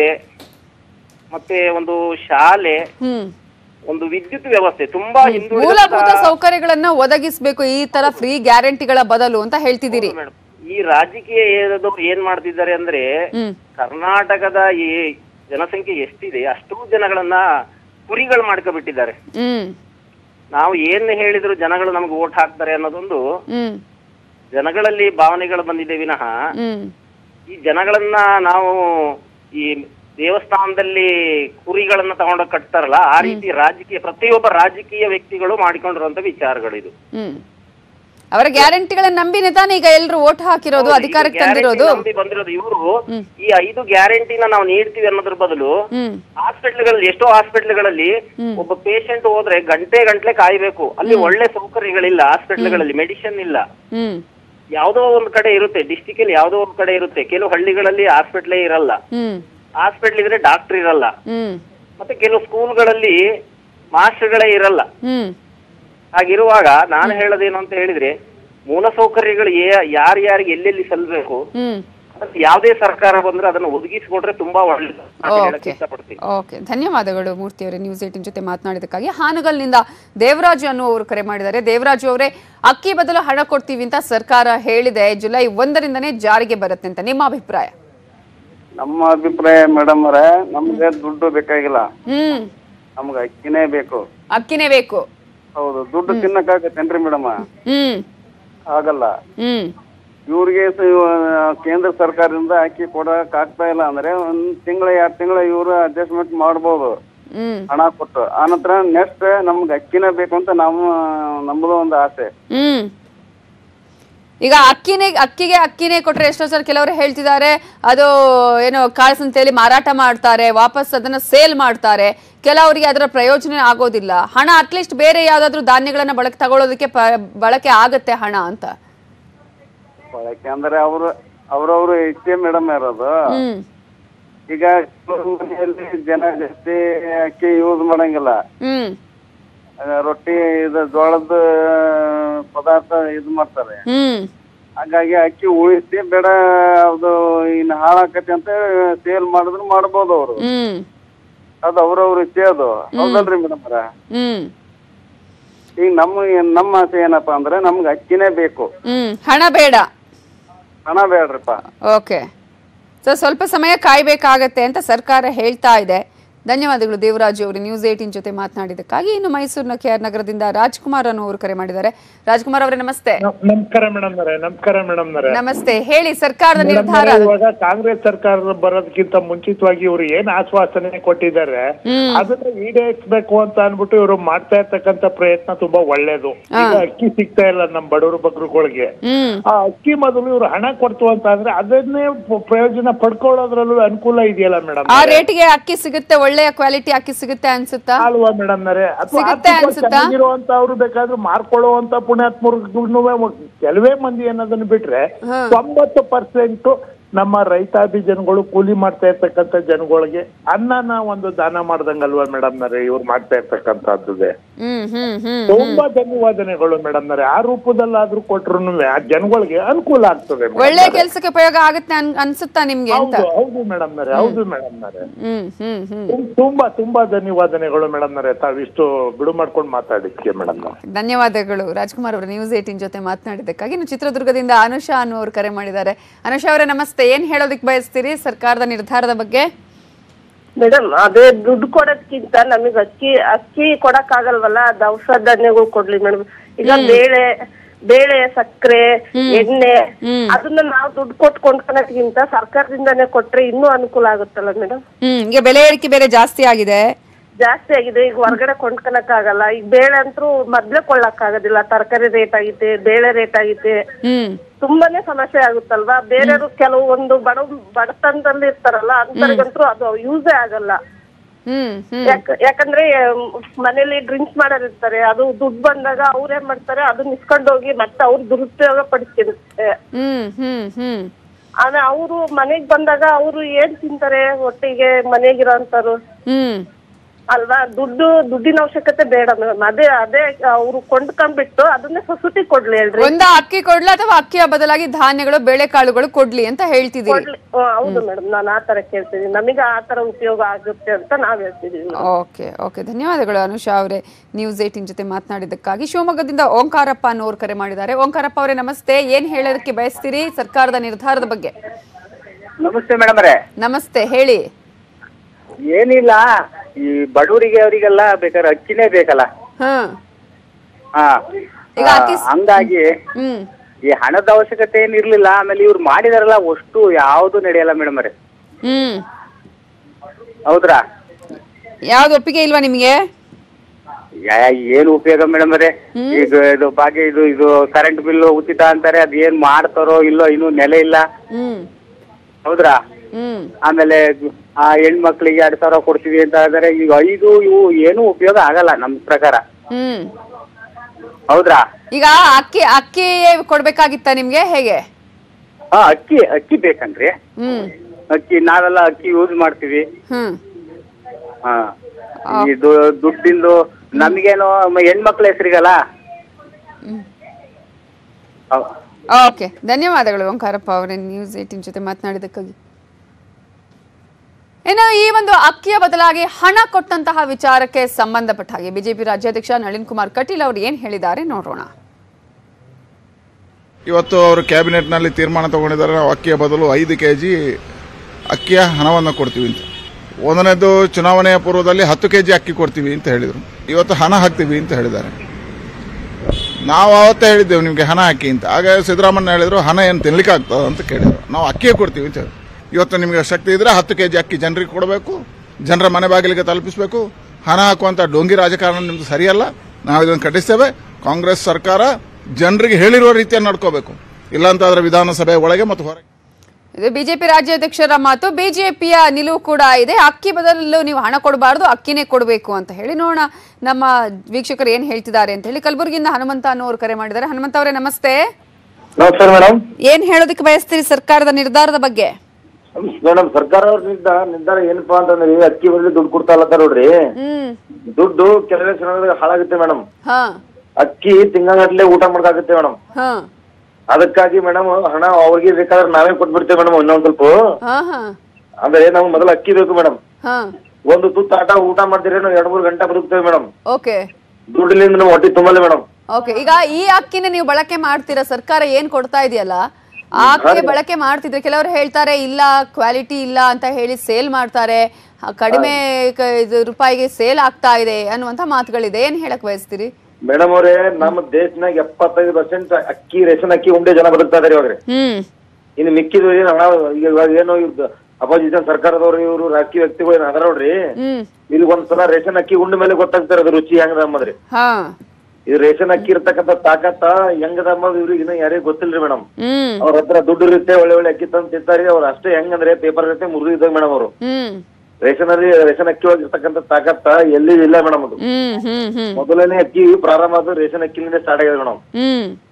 ಮತ್ತೆ ಒಂದು ಶಾಲೆ ಹ್ಮ್ ಒಂದು ವಿದ್ಯುತ್ ವ್ಯವಸ್ಥೆ ತುಂಬಾ ಹಿಂದುಳಿದ ಮೂಲಭೂತ ಸೌಕರ್ಯಗಳನ್ನ ಒದಗಿಸಬೇಕು ಈ ತರ ಫ್ರೀ ಗ್ಯಾರಂಟಿಗಳ ಬದಲು ಅಂತ ಹೇಳ್ತಿದ್ದೀರಿ ಮೇಡಮ್ ಈ ರಾಜಕೀಯ ಏನದವ್ರು ಏನ್ ಮಾಡ್ತಿದ್ದಾರೆ ಅಂದ್ರೆ ಹ್ಮ್ ಕರ್ನಾಟಕದ ಈ ಜನಸಂಖ್ಯೆ ಎಷ್ಟಿದೆ ಅಷ್ಟೂ ಜನಗಳನ್ನ ಕುರಿಗಳು ಮಾಡ್ಕೊಬಿಟ್ಟಿದ್ದಾರೆ ಹ್ಮ್ ನಾವು ಏನ್ ಹೇಳಿದ್ರು ಜನಗಳು ನಮ್ಗೆ ಓಟ್ ಹಾಕ್ತಾರೆ ಅನ್ನೋದೊಂದು ಹ್ಮ್ ಜನಗಳಲ್ಲಿ ಭಾವನೆಗಳು ಬಂದಿದೆ ವಿನಃ ಹ್ಮ್ ಈ ಜನಗಳನ್ನ ನಾವು ಈ ದೇವಸ್ಥಾನದಲ್ಲಿ ಕುರಿಗಳನ್ನ ತಗೊಂಡೋಗಿ ಕಟ್ತಾರಲ್ಲ ಆ ರೀತಿ ರಾಜಕೀಯ ಪ್ರತಿಯೊಬ್ಬ ರಾಜಕೀಯ ವ್ಯಕ್ತಿಗಳು ಮಾಡಿಕೊಂಡಿರುವಂತ ವಿಚಾರಗಳಿದು ಹ್ಮ್ ಅವರ ಗ್ಯಾರಂಟಿಗಳನ್ನ ನಂಬಿನೇ ತಾನೇ ಈಗ ಎಲ್ರು ಓಟ್ ಹಾಕಿರೋದು ಅಧಿಕಾರಕ್ಕೆ ತಂದಿರೋದು ನಂಬಿ ಬಂದಿರೋದು ಇವರು ಈ ಐದು ಗ್ಯಾರಂಟಿನ ನಾವು ನೀಡ್ತೀವಿ ಅನ್ನೋದ್ರ ಬದಲು ಹ್ಮ್ ಹಾಸ್ಪಿಟ್ಲ್ಗಳಲ್ಲಿ ಎಷ್ಟೋ ಹಾಸ್ಪಿಟ್ಲ್ಗಳಲ್ಲಿ ಒಬ್ಬ ಪೇಷಂಟ್ ಹೋದ್ರೆ ಗಂಟೆ ಗಂಟ್ಲೆ ಕಾಯ್ಬೇಕು ಅಲ್ಲಿ ಒಳ್ಳೆ ಸೌಕರ್ಯಗಳಿಲ್ಲ ಹಾಸ್ಪಿಟ್ಲ್ಗಳಲ್ಲಿ ಮೆಡಿಸಿನ್ ಇಲ್ಲ ಹ್ಮ್ ಯಾವ್ದೋ ಒಂದ್ ಕಡೆ ಇರುತ್ತೆ ಡಿಸ್ಟಿಕ್ ಅಲ್ಲಿ ಯಾವ್ದೋ ಒಂದ್ ಕಡೆ ಇರುತ್ತೆ ಕೆಲವು ಹಳ್ಳಿಗಳಲ್ಲಿ ಹಾಸ್ಪಿಟ್ಲೇ ಇರಲ್ಲ ಹ್ಮ್ ಹಾಸ್ಪಿಟ್ಲ್ ಇದ್ರೆ ಡಾಕ್ಟರ್ ಇರಲ್ಲ ಹ್ಮ್ ಮತ್ತೆ ಕೆಲವು ಸ್ಕೂಲ್ಗಳಲ್ಲಿ ಮಾಸ್ಟರ್ಗಳೇ ಇರಲ್ಲ ಹ್ಮ್ ಹಾಗಿರುವಾಗ ನಾನು ಹೇಳೋದೇನು ಅಂತ ಹೇಳಿದ್ರೆ ಮೂಲಸೌಕರ್ಯಗಳು ಯಾರ್ಯಾರಿಗೆ ಎಲ್ಲೆಲ್ಲಿ ಸಲ್ಲಬೇಕು ಹ್ಮ್ ಅದಕ್ಕೆ ಯಾವುದೇ ಸರ್ಕಾರ ಬಂದ್ರೆ ಅದನ್ನ ಒದಗಿಸಿಕೊಟ್ರೆ ತುಂಬಾ ಒಳ್ಳೇದು ಅಂತ ಹೇಳಕ್ ಓಕೆ ಇಷ್ಟಪಡ್ತೀನಿ ಓಕೆ ಧನ್ಯವಾದಗಳು ಮೂರ್ತಿ ಅವರೇ ನ್ಯೂಸ್ ಏಟಿನ್ ಜೊತೆ ಮಾತನಾಡಿದಕ್ಕಾಗಿ ಹಾನಗಲ್ನಿಂದ ದೇವರಾಜು ಅನ್ನುವರು ಕರೆ ಮಾಡಿದ್ದಾರೆ ದೇವರಾಜು ಅವರೇ ಅಕ್ಕಿ ಬದಲು ಹಣ ಕೊಡ್ತೀವಿ ಅಂತ ಸರ್ಕಾರ ಹೇಳಿದೆ ಜುಲೈ ಒಂದರಿಂದನೇ ಜಾರಿಗೆ ಬರುತ್ತೆ ಅಂತ ನಿಮ್ಮ ಅಭಿಪ್ರಾಯ ನಮ್ಮ ಅಭಿಪ್ರಾಯ ಮೇಡಮ್ ಅವರೇ ನಮ್ಗೆ ದುಡ್ಡು ಬೇಕಾಗಿಲ್ಲ ಹ್ಮ್ ನಮ್ಗೆ ಅಕ್ಕಿನೇ ಬೇಕು ಅಕ್ಕಿನೇ ಬೇಕು ಹೌದು ದುಡ್ಡು ತಿನ್ನಕ್ಕಾಗತ್ತೇನ್ರಿ ಮೇಡಮ್ ಹ್ಮ್ ಆಗಲ್ಲ ಹ್ಮ್ ಇವ್ರಿಗೆ ಸ- ಇವ- ಕೇಂದ್ರ ಸರ್ಕಾರದಿಂದ ಅಕ್ಕಿ ಕೊಡಕ್ ಆಗ್ತಾ ಇಲ್ಲ ಅಂದ್ರೆ ಒಂದ್ ತಿಂಗಳ ಎರಡ್ ತಿಂಗಳ ಇವ್ರು ಅಡ್ಜಸ್ಟ್ಮೆಂಟ್ ಮಾಡ್ಬೋದು ಹ್ಮ್ ಹಣ ಕೊಟ್ಟು ಆನಂತರ ನೆಕ್ಸ್ಟ್ ನಮ್ಗೆ ಅಕ್ಕಿನೇ ಬೇಕು ಅಂತ ನಮ್ಮ ನಮ್ಮದು ಒಂದು ಆಸೆ ಹ್ಮ್ ಈಗ ಅಕ್ಕಿನೇ ಅಕ್ಕಿಗೆ ಅಕ್ಕಿನೇ ಕೊಟ್ರೆ ಎಷ್ಟೋ ಸಲ ಕೆಲವರು ಹೇಳ್ತಿದ್ದಾರೆ ಅದು ಏನು ಕಾಳಸಂತೆಯಲ್ಲಿ ಮಾರಾಟ ಮಾಡ್ತಾರೆ ವಾಪಸ್ ಅದನ್ನ ಸೇಲ್ ಮಾಡ್ತಾರೆ ಕೆಲವರಿಗೆ ಅದರ ಪ್ರಯೋಜನ ಆಗೋದಿಲ್ಲ ಹಣ ಅಟ್ಲೀಸ್ಟ್ ಬೇರೆ ಯಾವ್ದಾದ್ರು ಧಾನ್ಯಗಳನ್ನ ಬಳಕೆ ತಗೊಳ್ಳೋದಕ್ಕೆ ಪ- ಬಳಕೆ ಆಗತ್ತೆ ಹಣ ಅಂತ ಬಳಕೆ ಅಂದ್ರೆ ಅವರು ಅವ್ರವ್ರ ಇಚ್ಛೆ ಮೇಡಮ್ ಇರೋದು ಹ್ಮ್ ಈಗ ಕೆಲವ್ರ್ ಮನೆಯಲ್ಲಿ ಜನ ಜಾಸ್ತಿ ಅಕ್ಕಿ ಯೂಸ್ ಮಾಡಂಗಿಲ್ಲ ಹ್ಮ್ ಅಹ್ ರೊಟ್ಟಿ ಇದು ಜೋಳದ ಪದಾರ್ಥ ಇದು ಮಾಡ್ತಾರೆ ಹ್ಮ್ ಹಾಗಾಗಿ ಅಕ್ಕಿ ಉಳಿಸಿ ಬೇಡ ಅದು ಇನ್ನು ಹಾಳಾಕತಿ ಅಂತ ಸೇಲ್ ಮಾಡಿದ್ರು ಮಾಡ್ಬೋದು ಅವರು ಹ್ಮ್ ಅದು ಅವ್ರವ್ರ ಇಚ್ಛೆ ಅದು ಹೌದಲ್ರಿ ಮೇಡಮ್ ಅವ್ರ ಹ್ಮ್ ಈಗ ನಮ್ಮ ನಮ್ಮ ಆಸೆ ಏನಪ್ಪಾ ಅಂದ್ರೆ ನಮ್ಗೆ ಅಕ್ಕಿನೇ ಬೇಕು ಹ್ಮ್ ಹಣ ಬೇಡ ಹಣ ಬೇಡ್ರಪ್ಪ ಓಕೆ ಸೊ ಸ್ವಲ್ಪ ಸಮಯ ಕಾಯ್ಬೇಕಾಗತ್ತೆ ಅಂತ ಸರ್ಕಾರ ಹೇಳ್ತಾ ಇದೆ ಧನ್ಯವಾದಗಳು ದೇವರಾಜು ಅವರು ನ್ಯೂಸ್ ಏಟಿನ್ ಜೊತೆ ಮಾತನಾಡಿದ್ದಕ್ಕಾಗಿ ಇನ್ನು ಮೈಸೂರಿನ ಕೆ ಆರ್ ನಗರದಿಂದ ರಾಜ್ಕುಮಾರ್ ಅನ್ನೋರು ಕರೆ ಮಾಡಿದ್ದಾರೆ ರಾಜ್ಕುಮಾರ್ ಅವರೇ ನಮಸ್ತೆ ನಮಸ್ಕಾರ ಮೇಡಮ್ ನಮಸ್ಕಾರ ಮೇಡಮ್ ನಮಸ್ತೆ ಹೇಳಿ ಸರ್ಕಾರದ ನಿರ್ಧಾರ ಇವಾಗ ಕಾಂಗ್ರೆಸ್ ಸರ್ಕಾರ ಬರೋದಕ್ಕಿಂತ ಮುಂಚಿತವಾಗಿ ಇವರು ಏನ್ ಆಶ್ವಾಸನೆ ಕೊಟ್ಟಿದ್ದಾರೆ ಅದನ್ನ ಈಡೇರಿಸಬೇಕು ಅಂತ ಅನ್ಬಿಟ್ಟು ಇವರು ಮಾಡ್ತಾ ಇರ್ತಕ್ಕಂತ ಪ್ರಯತ್ನ ತುಂಬಾ ಒಳ್ಳೇದು ಈಗ ಅಕ್ಕಿ ಸಿಗ್ತಾ ಇಲ್ಲ ನಮ್ ಬಡವರು ಬಗ್ರುಗಳಿಗೆ ಹ್ಮ್ ಆ ಅಕ್ಕಿ ಮೊದಲು ಇವ್ರು ಹಣ ಕೊಡ್ತು ಅಂತ ಅಂದ್ರೆ ಅದನ್ನೇ ಪ- ಪ್ರಯೋಜನ ಪಡ್ಕೊಳ್ಳೋದ್ರಲ್ಲೂ ಅನುಕೂಲ ಇದೆಯಲ್ಲ ಮೇಡಮ್ ಆ ರೇಟಿಗೆ ಅಕ್ಕಿ ಸಿಗುತ್ತೆ ಒಳ್ಳೆಯ ಕ್ವಾಲಿಟಿ ಅಕ್ಕಿ ಸಿಗುತ್ತೆ ಅನ್ಸುತ್ತಾ ಅಲ್ವಾ ಮೇಡಮ್ ನರೆ ಅಥವಾ ಸಿಗುತ್ತೆ ಆರ್ಥಿಕವಾಗಿ ಅನ್ಸುತ್ತಾ? ಚೆನ್ನಾಗಿರುವಂತ ಅವ್ರು ಬೇಕಾದ್ರೂ ಮಾರ್ಕೊಳ್ಳುವಂತ ಪುಣ್ಯಾತ್ಮರ್ಗೂ ಕೆಲವೇ ಮಂದಿ ಅನ್ನೋದನ್ನ ಬಿಟ್ರೆ ತೊಂಬತ್ತು ಪರ್ಸೆಂಟ್ ನಮ್ಮ ರೈತಾಪಿ ಜನಗಳು ಕೂಲಿ ಮಾಡ್ತಾ ಇರ್ತಕ್ಕಂಥ ಜನಗಳಿಗೆ ಅನ್ನನ ಒಂದು ದಾನ ಮಾಡ್ದಂಗಲ್ವಾ ಮೇಡಮ್ ನರೆ ಇವ್ರು ಮಾಡ್ತಾ ಇರ್ತಕ್ಕಂಥದ್ದು ಹ್ಮ್ ಹ್ಮ್ ಹ್ಮ್ ತುಂಬಾ ಧನ್ಯವಾದನೆಗಳು ಮೇಡಮ್ ನರೆ ಆ ರೂಪದಲ್ಲಾದ್ರೂ ಕೊಟ್ರು ಆ ಜನಗಳಿಗೆ ಅನುಕೂಲ ಆಗ್ತದೆ madam ಒಳ್ಳೆ ನರೆ. ಕೆಲ್ಸಕ್ಕೆ ಉಪಯೋಗ ಆಗುತ್ತೆ ಅನ್- ಅನ್ಸುತ್ತಾ ನಿಮ್ಗೆ ಅಂತ ಹೌದು ಹೌದು ಮೇಡಮ್ ನರೆ ಹೌದು ಮೇಡಮ್ ನರೆ ಹ್ಮ್ ಹ್ಮ್ ಹ್ಮ್ ತುಂ- ತುಂಬಾ ತುಂಬಾ ಧನ್ಯವಾದನೆಗಳು ಮೇಡಮ್ ನರೆ ತಾವಿಷ್ಟು ಬಿಡು ಮಾಡ್ಕೊಂಡು ಮಾತಾಡಿದ್ಕೆ ಮೇಡಮ್ ಧನ್ಯವಾದಗಳು ರಾಜ್ಕುಮಾರ್ ಅವರು ನ್ಯೂಸ್ ಏಟಿನ್ ಜೊತೆ ಮಾತನಾಡಿದ್ದಕ್ಕಾಗಿ ಇನ್ನು ಚಿತ್ರದುರ್ಗದಿಂದ ಅನುಷಾ ಅನ್ನುವರು ಕರೆ ಮಾಡಿದ್ದಾರೆ ಅನುಷಾ ಅವರೇ ನಮಸ್ತೆ ಏನ್ ಹೇಳೋದಕ್ಕೆ ಬಯಸ್ತೀರಿ ಸರ್ಕಾರದ ನಿರ್ಧಾರದ ಬಗ್ಗೆ ಮೇಡಮ್ ಅದೇ ದುಡ್ಡು ಕೊಡೋದ್ಕಿಂತ ನಮಗ್ ಅಕ್ಕಿ ಅಕ್ಕಿ ಕೊಡಕ್ ಆಗಲ್ವಲ್ಲ ದವಸ ಧಾನ್ಯಗಳು ಕೊಡ್ಲಿ ಮೇಡಮ್ ಈಗ ಬೇಳೆ ಬೇಳೆ ಸಕ್ಕರೆ ಎಣ್ಣೆ ಅದನ್ನ ನಾವು ದುಡ್ಡು ಕೊಟ್ಟು ಕೊಂಡ್ಕೊಳೋದ್ಕಿಂತ ಸರ್ಕಾರದಿಂದಾನೇ ಕೊಟ್ರೆ ಇನ್ನೂ ಅನುಕೂಲ ಆಗುತ್ತಲ್ಲ ಮೇಡಮ್ ಹ್ಮ್ ಈಗ ಬೆಲೆ ಏರಿಕೆ ಬೇರೆ ಜಾಸ್ತಿ ಆಗಿದೆ ಜಾಸ್ತಿ ಆಗಿದೆ ಈಗ ಹೊರಗಡೆ ಕೊಂಡ್ಕೊಳಕ್ ಆಗಲ್ಲ ಈಗ ಬೇಳೆ ಅಂತೂ ಮೊದ್ಲೇ ಕೊಳ್ಳಕ್ ಆಗೋದಿಲ್ಲ ತರಕಾರಿ ರೇಟ್ ಆಗೈತೆ ಬೇಳೆ ರೇಟ್ ಆಗೈತೆ ಹ್ಮ್ ತುಂಬಾನೇ ಸಮಸ್ಯೆ ಆಗುತ್ತಲ್ವಾ ಬೇರೆಯವರು ಕೆಲವೊಂದು ಬಡ ಬಡತನದಲ್ಲಿ ಇರ್ತಾರಲ್ಲ ಅಂತವ್ರಿಗಂತೂ ಅದು ಯೂಸೇ ಆಗಲ್ಲ ಹ್ಮ್ ಹ್ಮ್ ಯಾಕ- ಯಾಕಂದ್ರೆ ಮ್, ಮನೇಲಿ ಡ್ರಿಂಕ್ಸ್ ಮಾಡೋರ್ ಇರ್ತಾರೆ ಅದು ದುಡ್ಡು ಬಂದಾಗ ಅವ್ರೇನ್ ಮಾಡ್ತಾರೆ ಅದನ್ನ ಇಸ್ಕೊಂಡು ಹೋಗಿ ಮತ್ತೆ ಅವ್ರು ದುರುಪಯೋಗ ಪಡಿಸ್ತಿರುತ್ತೆ ಹ್ಮ್ ಹ್ಮ್ ಹ್ಮ್ ಆಮೇಲೆ ಅವರು ಮನೆಗ್ ಬಂದಾಗ ಅವರು ಏನ್ ತಿಂತಾರೆ ಒಟ್ಟಿಗೆ ಮನೆಗಿರೋಂತಾರು ಹ್ಮ್ ಅಲ್ವಾ ದುಡ್ಡು ದುಡ್ಡಿನ ಅವಶ್ಯಕತೆ ಬೇಡ ಮೇಡಮ್ ಅದೇ ಅದೇ ಅವ್ರು ಕೊಂಡ್ಕೊಂಡ್ಬಿಟ್ಟು ಅದನ್ನೇ ಸೊಸೈಟಿ ಕೊಡ್ಲಿ ಹೇಳ್ರಿ ಒಂದ ಅಕ್ಕಿ ಕೊಡ್ಲಾ ಅಥವಾ ಅಕ್ಕಿಯ ಬದಲಾಗಿ ಧಾನ್ಯಗಳು ಬೇಳೆಕಾಳುಗಳು ಕೊಡ್ಲಿ ಅಂತ ಹೇಳ್ತಿದ್ದೀರಿ ಕೊಡ್ಲಿ ಹ್ಮ್, ಹೌದು ಮೇಡಮ್ ನಾನು ಆ ತರ ಕೇಳ್ತೀನಿ ನಮಗೆ ಆ ತರ ಉಪಯೋಗ ಆಗುತ್ತೆ ಅಂತ ನಾವ್ ಹೇಳ್ತಿದೀವಿ ಓಕೆ ಓಕೆ ಧನ್ಯವಾದಗಳು ಅನುಷಾ ಅವರೇ ನ್ಯೂಸ್ ಏಟಿನ್ ಜೊತೆ ಮಾತನಾಡಿದ್ದಕ್ಕಾಗಿ ಶಿವಮೊಗ್ಗದಿಂದ ಓಂಕಾರಪ್ಪ ಅನ್ನೋರು ಕರೆ ಮಾಡಿದ್ದಾರೆ ಓಂಕಾರಪ್ಪ ಅವರೇ ನಮಸ್ತೆ ಏನ್ ಹೇಳೋದಕ್ಕೆ ಬಯಸ್ತೀರಿ ಸರ್ಕಾರದ ನಿರ್ಧಾರದ ಬಗ್ಗೆ ನಮಸ್ತೆ ಮೇಡಮ್ ಅವರೇ ನಮಸ್ತೆ ಹೇಳಿ ಏನಿಲ್ಲ ಈ ಬಡವರಿಗೆ ಅವರಿಗೆಲ್ಲ ಬೇಕಾದ್ರೆ ಅಕ್ಕಿನೇ ಬೇಕಲ್ಲ ಹಾ ಹಾ ಈಗ ಅಕ್ಕಿ ಸ್- ಹಂಗಾಗಿ ಹ್ಮ್ ಈ ಹಣದ ಅವಶ್ಯಕತೆ ಏನ್ ಇರ್ಲಿಲ್ಲ ಆಮೇಲೆ ಇವ್ರು ಮಾಡಿದಾರಲ್ಲ ಅಷ್ಟು ಯಾವ್ದು ನಡೆಯಲ್ಲ ಮೇಡಮ್ ಅವರೇ ಹ್ಮ್ ಹೌದ್ರಾ ಯಾವ್ದು ಒಪ್ಪಿಗೆ ಇಲ್ವಾ ನಿಮಗೆ ಯಾ- ಏನು ಉಪಯೋಗ ಮೇಡಮ್ ಅವರೇ ಈಗ ಇದು ಭಾಗ್ಯ ಇದು ಇದು ಕರೆಂಟ್ ಬಿಲ್ ಉಚಿತ ಅಂತಾರೆ ಅದ್ ಏನ್ ಮಾಡ್ತಾರೋ ಇಲ್ಲೋ ಇನ್ನೂ ನೆಲೆ ಇಲ್ಲ ಹ್ಮ್ ಹೌದ್ರಾ ಹ್ಮ್ ಆಮೇಲೆ ಆ ಹೆಣ್ಮಕ್ಳಿಗೆ ಎರಡ್ ಸಾವಿರ ಕೊಡ್ತೀವಿ ಅಂತ ಹೇಳಿದ್ರೆ ಈಗ ಐದು ಇವು ಏನು ಉಪಯೋಗ ಆಗಲ್ಲ ನಮ್ ಪ್ರಕಾರ ಹ್ಮ್ ಹೌದ್ರಾ ಈಗ ಅಕ್ಕಿ ಅಕ್ಕಿ ಕೊಡ್ಬೇಕಾಗಿತ್ತ ನಿಮ್ಗೆ ಹೇಗೆ ಹಾ ಅಕ್ಕಿ ಅಕ್ಕಿ ಬೇಕನ್ರಿ ಹ್ಮ್ ಅಕ್ಕಿ ನಾವೆಲ್ಲ ಅಕ್ಕಿ ಯೂಸ್ ಮಾಡ್ತೀವಿ ಹ್ಮ್ ಹಾ ಇದು ದುಡ್ಡಿಂದು ನಮಗೇನು ಹೆಣ್ಮಕ್ಳ ಹೆಸರಿಗಲ್ಲ ಓಕೆ ಧನ್ಯವಾದಗಳು ಓಂಕಾರಪ್ಪ ಅವರೇ ನ್ಯೂಸ್ ಏಟಿನ್ ಜೊತೆ ಮಾತನಾಡಿದ್ದಕ್ಕಾಗಿ ಇನ್ನು ಈ ಒಂದು ಅಕ್ಕಿಯ ಬದಲಾಗಿ ಹಣ ಕೊಟ್ಟಂತಹ ವಿಚಾರಕ್ಕೆ ಸಂಬಂಧಪಟ್ಟ ಹಾಗೆ ಬಿಜೆಪಿ ರಾಜ್ಯಾಧ್ಯಕ್ಷ ನಳಿನ್ ಕುಮಾರ್ ಕಟೀಲ್ ಅವರು ಏನ್ ಹೇಳಿದ್ದಾರೆ ನೋಡೋಣ ಇವತ್ತು ಅವರು ಕ್ಯಾಬಿನೆಟ್ನಲ್ಲಿ ತೀರ್ಮಾನ ತಗೊಂಡಿದ್ದಾರೆ ನಾವು ಅಕ್ಕಿಯ ಬದಲು ಐದು ಕೆ ಜಿ ಅಕ್ಕಿಯ ಹಣವನ್ನು ಕೊಡ್ತೀವಿ ಅಂತ ಒಂದನೇದು ಚುನಾವಣೆಯ ಪೂರ್ವದಲ್ಲಿ ಹತ್ತು ಕೆ ಜಿ ಅಕ್ಕಿ ಕೊಡ್ತೀವಿ ಅಂತ ಹೇಳಿದರು ಇವತ್ತು ಹಣ ಹಾಕ್ತೀವಿ ಅಂತ ಹೇಳಿದ್ದಾರೆ ನಾವು ಅವತ್ತೇ ಹೇಳಿದ್ದೆವು ನಿಮಗೆ ಹಣ ಹಾಕಿ ಅಂತ ಆಗ ಸಿದ್ದರಾಮಯ್ಯ ಹೇಳಿದ್ರು ಹಣ ಏನು ತಿನ್ಲಿಕ್ಕೆ ಆಗ್ತದ ಅಂತ ಕೇಳಿದ್ರು ನಾವು ಅಕ್ಕಿಯೇ ಕೊಡ್ತೀವಿ ಅಂತ ಹೇಳಿದ್ರು ಇವತ್ತು ನಿಮಗೆ ಶಕ್ತಿ ಇದ್ರೆ ಹತ್ತು ಕೆ ಜಿ ಅಕ್ಕಿ ಜನರಿಗೆ ಕೊಡಬೇಕು ಜನರ ಮನೆ ಬಾಗಿಲಿಗೆ ತಲುಪಿಸಬೇಕು ಹಣ ಹಾಕುವಂಥ ಡೋಂಗಿ ರಾಜಕಾರಣ ನಿಮ್ದು ಸರಿಯಲ್ಲ ನಾವು ಇದನ್ನು ಖಂಡಿಸ್ತೇವೆ ಕಾಂಗ್ರೆಸ್ ಸರ್ಕಾರ ಜನರಿಗೆ ಹೇಳಿರುವ ರೀತಿಯನ್ನು ನಡ್ಕೋಬೇಕು ಇಲ್ಲಾಂತಾದ್ರೆ ವಿಧಾನಸಭೆ ಒಳಗೆ ಮತ್ತು ಹೊರಗೆ ಇದು ಬಿಜೆಪಿ ರಾಜ್ಯಾಧ್ಯಕ್ಷರ ಮಾತು ಬಿಜೆಪಿಯ ನಿಲುವು ಕೂಡ ಇದೆ ಅಕ್ಕಿ ಬದಲು ನೀವು ಹಣ ಕೊಡಬಾರ್ದು ಅಕ್ಕಿನೇ ಕೊಡಬೇಕು ಅಂತ ಹೇಳಿ ನೋಡೋಣ ನಮ್ಮ ವೀಕ್ಷಕರು ಏನ್ ಹೇಳ್ತಿದ್ದಾರೆ ಅಂತ ಹೇಳಿ ಕಲಬುರಗಿಯಿಂದ ಹನುಮಂತ ಅನ್ನೋರು ಕರೆ ಮಾಡಿದ್ದಾರೆ ಹನುಮಂತ ಅವರೇ ನಮಸ್ತೆ ನಮಸ್ಕಾರ ಮೇಡಮ್ ಏನ್ ಹೇಳೋದಕ್ಕೆ ಬಯಸ್ತೀರಿ ಸರ್ಕಾರದ ನಿರ್ಧಾರದ ಬಗ್ಗೆ ಮೇಡಮ್ ಸರ್ಕಾರ ಅವ್ರ ನಿರ್ಧಾರ ನಿರ್ಧಾರ ಏನಪ್ಪಾ ಅಂತಂದ್ರೆ ಅಕ್ಕಿ ಬದಲು ದುಡ್ಡು ಕೊಡ್ತಾ ಇಲ್ಲ ನೋಡ್ರಿ ಹ್ಮ್ ದುಡ್ಡು ಕೆಲವೇ ಕ್ಷಣದಾಗ ಹಾಳಾಗುತ್ತೆ ಮೇಡಮ್ ಹಾ ಅಕ್ಕಿ ತಿಂಗಳಗಟ್ಲೆ ಊಟ ಮಾಡ್ಕಾಗುತ್ತೆ ಮೇಡಮ್ ಹಾ ಅದಕ್ಕಾಗಿ ಮೇಡಮ್ ಹಣ ಅವ್ರಿಗೆ ಬೇಕಾದ್ರೆ ನಾವೇ ಕೊಟ್ಬಿಡ್ತೇವೆ ಮೇಡಮ್ ಇನ್ನೊಂದ್ ಸ್ವಲ್ಪ ಹಾ ಹಾ ಅಂದ್ರೆ ನಾವು ಮೊದಲು ಅಕ್ಕಿ ಬೇಕು ಮೇಡಮ್ ಹಾ ಒಂದು ತುತ್ತು ಆಟ ಊಟ ಮಾಡ್ತೀರಿ ನಾವು ಎರಡ್ ಮೂರು ಗಂಟೆ ಬದುಕ್ತೇವೆ ಮೇಡಮ್ ಓಕೆ ದುಡ್ಡಿಲಿಂದ ನಾವು ಹೊಟ್ಟೆ ತುಂಬಲ್ಲ ಮೇಡಮ್ ಓಕೆ ಈಗ ಈ ಅಕ್ಕಿನ ನೀವು ಬಳಕೆ ಮಾಡ್ತೀರಾ ಸರ್ಕಾರ ಏನ್ ಕೊಡ್ತಾ ಇದೆಯಲ್ಲ ಆ ಅಕ್ಕಿ ಬಳಕೆ ಮಾಡ್ತಿದ್ರೆ ಕೆಲವರು ಹೇಳ್ತಾರೆ ಇಲ್ಲ ಕ್ವಾಲಿಟಿ ಇಲ್ಲ ಅಂತ ಹೇಳಿ ಸೇಲ್ ಮಾಡ್ತಾರೆ ಆ, ಕಡಿಮೆ ಕ- ಇದು ರೂಪಾಯಿಗೆ ಸೇಲ್ ಆಗ್ತಾ ಇದೆ ಅನ್ನುವಂತ ಮಾತುಗಳಿದೆ ಏನ್ ಹೇಳಕ್ ಬಯಸ್ತೀರಿ ಮೇಡಮ್ ಅವ್ರೆ ನಮ್ಮ ದೇಶನಾಗ ಎಪ್ಪತ್ತೈದು ಪರ್ಸೆಂಟ್ ಅಕ್ಕಿ ರೇಷನ್ ಅಕ್ಕಿ ಉಂಡೆ ಜನ ಬದುಕ್ತಾ ಇದಾರೆ ಇವಾಗ ಹ್ಮ್ ಇನ್ನು ಮಿಕ್ಕಿದ್ರು ಏನು ಹಣ ಈಗ ಇವಾಗ ಏನು ಅಪೋಸಿಷನ್ ಸರ್ಕಾರದವರು ಇವರು ರಾಜಕೀಯ ವ್ಯಕ್ತಿಗಳು ಏನ್ ಅದಾರ ನೋಡ್ರಿ ಹ್ಮ್ ಇಲ್ಲಿ ಒಂದ್ಸಲ ರೇಷನ್ ಅಕ್ಕಿ ಉಂಡ ಮೇಲೆ ಗೊತ್ತಾಗ್ತಾರೆ ಅದು ರುಚಿ ಹೆಂಗದ ಅಂಬದ್ರಿ ಹಾ ಇದು ರೇಷನ್ ಅಕ್ಕಿ ಇರ್ತಕ್ಕಂಥ ತಾಕತ್ತ ಹೆಂಗದ ಅಂಬದ್ ಇವ್ರಿಗೆ ಇನ್ನ ಯಾರಿಗೂ ಗೊತ್ತಿಲ್ರಿ ಮೇಡಮ್ ಹ್ಮ್ ಅವ್ರ ಹತ್ರ ದುಡ್ಡು ಇರುತ್ತೆ ಒಳ್ಳೆ ಒಳ್ಳೆ ಅಕ್ಕಿ ತಂದು ತಿಂತಾರಿ ಅವ್ರು ಅಷ್ಟೇ ಹೆಂಗಂದ್ರೆ ಪೇಪರ್ ಜೊತೆ ಮುರಿದು ಇದ್ದಾಗ ಮೇಡಮ್ ಅವರು ಹ್ಮ್ ರೇಷನ್ ಅಲ್ಲಿ ರೇಷನ್ ಅಕ್ಕಿ ಒಳಗೆ ಇರ್ತಕ್ಕಂಥ ತಾಕತ್ತ ಎಲ್ಲಿ ಇಲ್ಲ ಮೇಡಮ್ ಅದು ಹ್ಮ್ ಹ್ಮ್ ಹ್ಮ್ ಮೊದಲನೇ ಅಕ್ಕಿ ಪ್ರಾರಂಭ ಆದ ರೇಷನ್ ಅಕ್ಕಿಲಿಂದ ಸ್ಟಾರ್ಟ್ ಆಗಿದೆ ಮೇಡಮ್ ಹ್ಮ್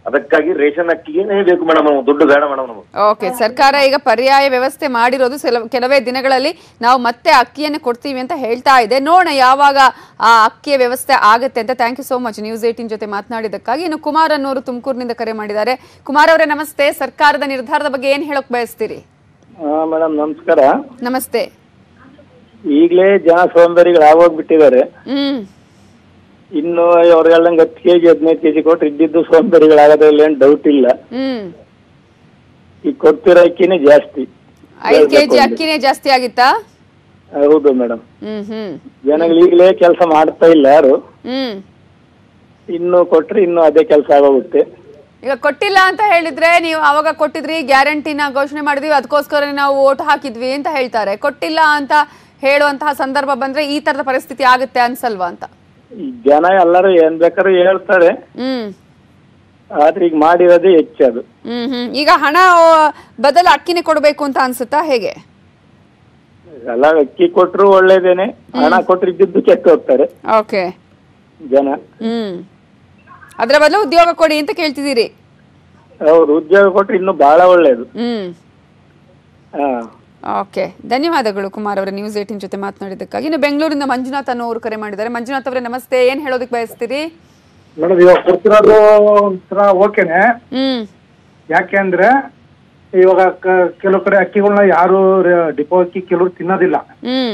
ಅದಕ್ಕಾಗಿ ರೇಷನ್ ಅಕ್ಕಿಗೆ ಬೇಕು ಮೇಡಮ್ ದುಡ್ಡು ಬೇಡ ಮೇಡಮ್ ನಮಗೆ ಓಕೆ ಸರ್ಕಾರ ಈಗ ಪರ್ಯಾಯ ವ್ಯವಸ್ಥೆ ಮಾಡಿರೋದು ಸೆಲ- ಕೆಲವೇ ದಿನಗಳಲ್ಲಿ ನಾವು ಮತ್ತೆ ಅಕ್ಕಿಯನ್ನು ಕೊಡ್ತೀವಿ ಅಂತ ಹೇಳ್ತಾ ಇದೆ ನೋಡೋಣ ಯಾವಾಗ ಆ ಅಕ್ಕಿಯ ವ್ಯವಸ್ಥೆ ಆಗುತ್ತೆ ಅಂತ thank you so much news eighteen ಜೊತೆ ಮಾತನಾಡಿದ್ದಕ್ಕಾಗಿ ಇನ್ನು ಕುಮಾರ್ ಅನ್ನೋರು ತುಮಕೂರಿನಿಂದ ಕರೆ ಮಾಡಿದ್ದಾರೆ ಕುಮಾರ್ ಅವರೇ ನಮಸ್ತೆ ಸರ್ಕಾರದ ನಿರ್ಧಾರದ ಬಗ್ಗೆ ಏನ್ ಹೇಳಕ್ ಬಯಸ್ತೀರಿ ಮೇಡಮ್ ನಮಸ್ಕಾರ ನಮಸ್ತೆ ಈಗಲೇ ಜನ ಸೋಂಬೇರಿಗಳು ಆಗೋಗ್ಬಿಟ್ಟಿದ್ದಾರೆ ಹ್ಮ್ ಇನ್ನು ಅವ್ರಿಗೆಲ್ಲಂಗೆ ಹತ್ತು ಕೆಜಿ ಹದಿನೈದು ಕೆಜಿ ಕೊಟ್ರೆ ಇದ್ದಿದ್ದು ಸೋಂಬೇರಿಗಳಾಗೋದ್ರಲ್ಲಿ ಏನ್ ಡೌಟ್ ಇಲ್ಲ ಹ್ಮ್ ಈಗ ಕೊಡ್ತಿರೋ ಅಕ್ಕಿನೇ ಜಾಸ್ತಿ ಐದ್ ಕೆಜಿ ಅಕ್ಕಿನೇ ಜಾಸ್ತಿ ಆಗಿತ್ತಾ ಹೌದು ಮೇಡಮ್ ಹ್ಮ್ ಹ್ಮ್ ಜನಗಳು ಈಗಲೇ ಕೆಲಸ ಮಾಡ್ತಾ ಇಲ್ಲ ಯಾರು ಹ್ಮ್ ಇನ್ನು ಕೊಟ್ರೆ ಇನ್ನು ಅದೇ ಕೆಲಸ ಆಗೋಗುತ್ತೆ ಈಗ ಕೊಟ್ಟಿಲ್ಲ ಅಂತ ಹೇಳಿದ್ರೆ ನೀವು ಅವಾಗ ಕೊಟ್ಟಿದ್ರಿ ಗ್ಯಾರಂಟಿನ ಘೋಷಣೆ ಮಾಡಿದ್ವಿ ಅದಕ್ಕೋಸ್ಕರ ನಾವು ಓಟ್ ಹಾಕಿದ್ವಿ ಅಂತ ಹೇಳ್ತಾರೆ ಕೊಟ್ಟಿಲ್ಲ ಅಂತ ಹೇಳುವಂತಹ ಸಂದರ್ಭ ಬಂದ್ರೆ ಈ ತರದ ಪರಿಸ್ಥಿತಿ ಆಗುತ್ತೆ ಅನ್ಸಲ್ವಾ ಅಂತ ಈ ಜನ ಎಲ್ಲರೂ ಏನ್ ಬೇಕಾದ್ರೂ ಹೇಳ್ತಾರೆ ಹ್ಮ್ ಆದ್ರೆ ಈಗ ಮಾಡಿರೋದೇ ಹೆಚ್ಚದು ಹ್ಮ್ ಹ್ಮ್ ಈಗ ಹಣ ಬದಲು ಅಕ್ಕಿನೇ ಕೊಡ್ಬೇಕು ಅಂತ ಅನ್ಸುತ್ತಾ ಹೇಗೆ ಎಲ್ಲ ಅಕ್ಕಿ ಕೊಟ್ರು ಒಳ್ಳೇದೇನೆ ಹಣ ಕೊಟ್ರೆ ಇದ್ದಿದ್ದು ಕೆಟ್ಟು ಹೋಗ್ತಾರೆ ಓಕೆ ಜನ ಹ್ಮ್ ಅದ್ರ ಬದಲು ಉದ್ಯೋಗ ಕೊಡಿ ಅಂತ ಕೇಳ್ತಿದ್ದೀರಿ ಹೌದು ಉದ್ಯೋಗ ಕೊಟ್ರೆ ಇನ್ನು ಬಹಳ ಒಳ್ಳೇದು ಹ್ಮ್ ಹಾ ಓಕೆ ಧನ್ಯವಾದಗಳು ಕುಮಾರ್ ಅವರ ನ್ಯೂಸ್ ಏಟಿನ್ ಜೊತೆ ಮಾತನಾಡಿದ್ದಕ್ಕಾಗಿ ಇನ್ನು ಬೆಂಗಳೂರಿಂದ ಮಂಜುನಾಥ್ ಅನ್ನೋರು ಕರೆ ಮಾಡಿದ್ದಾರೆ ಮಂಜುನಾಥ್ ಅವರೇ ನಮಸ್ತೆ ಏನ್ ಹೇಳೋದಕ್ಕೆ ಬಯಸ್ತೀರಿ ಮೇಡಮ್ ಇವಾಗ ಕೊಡ್ತಿರೋದು ಒಂಥರ ಓಕೆನೆ ಹ್ಮ್ ಯಾಕೆ ಅಂದ್ರೆ ಇವಾಗ ಕ- ಕೆಲವು ಕಡೆ ಅಕ್ಕಿಗಳನ್ನ ಯಾರು ರ- ಡಿಪೋ ಅಕ್ಕಿ ಕೆಲವರು ತಿನ್ನೋದಿಲ್ಲ ಹ್ಮ್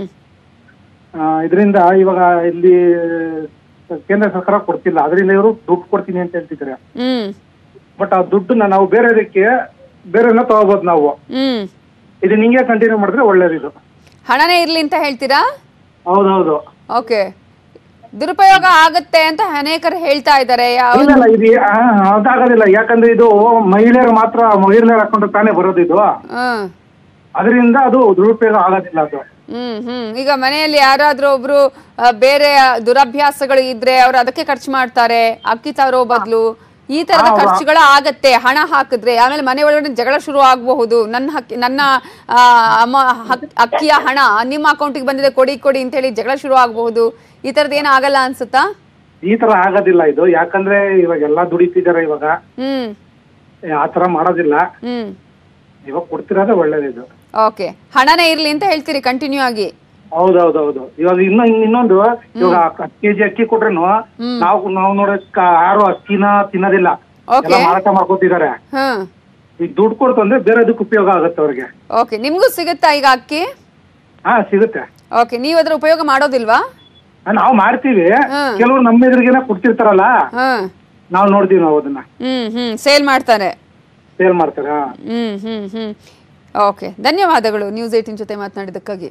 ಇದರಿಂದ ಇವಾಗ ಇಲ್ಲಿ ಕೇಂದ್ರ ಸರ್ಕಾರ ಕೊಡ್ತಿಲ್ಲ ಅದರಿಂದ ಇವರು ದುಡ್ಡು ಕೊಡ್ತೀನಿ ಅಂತ ಹೇಳ್ತಿದ್ದಾರೆ ಹ್ಮ್ ಬಟ್ ಆ ದುಡ್ಡನ್ನ ನಾವು ಬೇರೆದಕ್ಕೆ ಬೇರೆನ ತಗೋಬಹುದು ನಾವು ಹ್ಮ್ ಇದು ಹಿಂಗೆ ಕಂಟಿನ್ಯೂ ಮಾಡಿದ್ರೆ ಒಳ್ಳೇದು ಇದು ಹಣನೇ ಇರ್ಲಿ ಅಂತ ಹೇಳ್ತೀರಾ ಹೌದೌದು ಓಕೆ ದುರುಪಯೋಗ ಆಗತ್ತೆ ಅಂತ ಅನೇಕರು ಹೇಳ್ತಾ ಇದ್ದಾರೆ ಯಾವ ಇಲ್ಲ ಇಲ್ಲ ಇದು ಆ, ಅದಾಗೋದಿಲ್ಲ ಯಾಕಂದ್ರೆ ಇದು ಮಹಿಳೆಯರು ಮಾತ್ರ ಮಹಿಳೆಯರು ಹಾಕೊಂಡು ತಾನೇ ಬರೋದು ಇದು ಹ್ಮ್ ಅದರಿಂದ ಅದು ದುರುಪಯೋಗ ಆಗೋದಿಲ್ಲ ಅದು ಹ್ಮ್ ಹ್ಮ್ ಈಗ ಮನೆಯಲ್ಲಿ ಯಾರಾದ್ರೂ ಒಬ್ರು ಆ, ಬೇರೆ ದುರಭ್ಯಾಸಗಳು ಇದ್ರೆ ಅವ್ರು ಅದಕ್ಕೆ ಖರ್ಚು ಮಾಡ್ತಾರೆ ಅಕ್ಕಿ ತರೋ ಬದಲು ಈ ತರದ ಹಾ, ಖರ್ಚುಗಳ ಆಗತ್ತೆ ಹಣ ಹಾಕಿದ್ರೆ ಆಮೇಲೆ ಮನೆ ಒಳಗಡೆ ಜಗಳ ಶುರು ಆಗಬಹುದು ನನ್ನ ಹಕ್ಕಿ ನನ್ನ ಆ, ಅಮ್ಮ ಹಕ್- ಅಕ್ಕಿಯ ಹಣ ನಿಮ್ಮ ಅಕೌಂಟಿಗೆ ಬಂದಿದೆ ಕೊಡಿ ಕೊಡಿ ಅಂತ ಹೇಳಿ ಜಗಳ ಶುರು ಆಗಬಹುದು ಈ ತರದ್ ಏನು ಆಗಲ್ಲ ಅನ್ಸುತ್ತಾ ಈ ತರ ಆಗೋದಿಲ್ಲ ಇದು ಯಾಕಂದ್ರೆ ಇವಾಗ ಎಲ್ಲಾ ದುಡಿತಿದ್ದಾರೆ ಇವಾಗ ಹ್ಮ್ ಆ ತರ ಮಾಡೋದಿಲ್ಲ ಹ್ಮ್ ಇವಾಗ ಕೊಡ್ತಿರೋದೇ ಒಳ್ಳೇದು ಇದು ಓಕೆ ಹಣನೇ ಇರ್ಲಿ ಅಂತ ಹೇಳ್ತೀರಿ ಕಂಟಿನ್ಯೂ ಆಗಿ ಹೌದೌದೌದು ಇವಾಗ ಇನ್ನು ಇನ್ನೊಂದು ಇವಾಗ ಹತ್ತು ಕೆಜಿ ಅಕ್ಕಿ ಕೊಟ್ರೇನು ನಾವು ನಾವು ನೋಡಕ್ ಯಾರು ಅಕ್ಕಿನ ತಿನ್ನೋದಿಲ್ಲ Okay. ಎಲ್ಲ ಮಾರಾಟ ಮಾಡ್ಕೋತಿದ್ದಾರೆ ಹ್ಮ್ ಈಗ ದುಡ್ಡು ಕೊಡ್ತು ಅಂದ್ರೆ ಬೇರೆದಕ್ಕೆ ಉಪಯೋಗ ಆಗುತ್ತೆ ಅವ್ರಿಗೆ ಓಕೆ ನಿಮ್ಗೂ ಸಿಗುತ್ತಾ ಈಗ ಅಕ್ಕಿ ಹಾ ಸಿಗುತ್ತೆ ಓಕೆ ನೀವು ಅದ್ರ ಉಪಯೋಗ ಮಾಡೋದಿಲ್ವಾ ನಾವು ಮಾಡ್ತೀವಿ ಕೆಲವ್ರು ನಮ್ಮ ಎದುರಿಗೆನೆ ಕೊಡ್ತಿರ್ತಾರಲ್ಲ ಹ್ಮ್ ನಾವು ನೋಡ್ತೀವಿ ನಾವು ಅದನ್ನ ಹ್ಮ್ ಹ್ಮ್ ಸೇಲ್ ಮಾಡ್ತಾರೆ ಸೇಲ್ ಮಾಡ್ತಾರೆ ಹಾ. ಹ್ಮ್ ಹ್ಮ್ ಹ್ಮ್ ಓಕೆ ಧನ್ಯವಾದಗಳು ನ್ಯೂಸ್ ಏಟಿನ್ ಜೊತೆ ಮಾತನಾಡಿದ್ದಕ್ಕಾಗಿ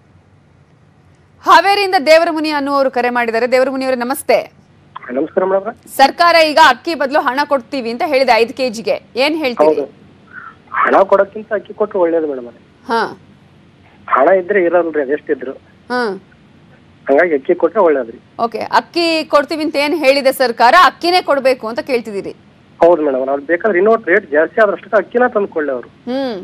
ಹಾವೇರಿಯಿಂದ ದೇವರಮುನಿ ಅನ್ನುವರು ಕರೆ ಮಾಡಿದ್ದಾರೆ ದೇವರಮುನಿ ಅವರೇ ನಮಸ್ತೆ ನಮಸ್ಕಾರ ಮೇಡಮ್ ಸರ್ಕಾರ ಈಗ ಅಕ್ಕಿ ಬದಲು ಹಣ ಕೊಡ್ತೀವಿ ಅಂತ ಹೇಳಿದೆ ಐದು ಕೆಜಿಗೆ ಏನ್ ಹೇಳ್ತೀರಿ ಹಣ ಕೊಡೋಕ್ಕಿಂತ ಅಕ್ಕಿ ಕೊಟ್ರೆ ಒಳ್ಳೇದು ಮೇಡಮ್ ಹಾ ಹಣ ಇದ್ರೆ ಇರಲ್ರಿ ಅದೆಷ್ಟಿದ್ರು ಹಾ ಹಂಗಾಗಿ ಅಕ್ಕಿ ಕೊಟ್ರೆ ಒಳ್ಳೇದ್ರಿ ಓಕೆ ಅಕ್ಕಿ ಕೊಡ್ತೀವಿ ಅಂತ ಏನ್ ಹೇಳಿದೆ ಸರ್ಕಾರ ಅಕ್ಕಿನೇ ಕೊಡ್ಬೇಕು ಅಂತ ಕೇಳ್ತಿದ್ದೀರಿ ಹೌದು ಮೇಡಮ್ ಅವ್ರು ಬೇಕಾದ್ರೆ ಇನ್ನೂ ರೇಟ್ ಜಾಸ್ತಿ ಆದ್ರಷ್ಟಕ್ಕೆ ಅಕ್ಕಿನ ತಂದು ಕೊಳ್ಳಿ ಅವರು ಹ್ಮ್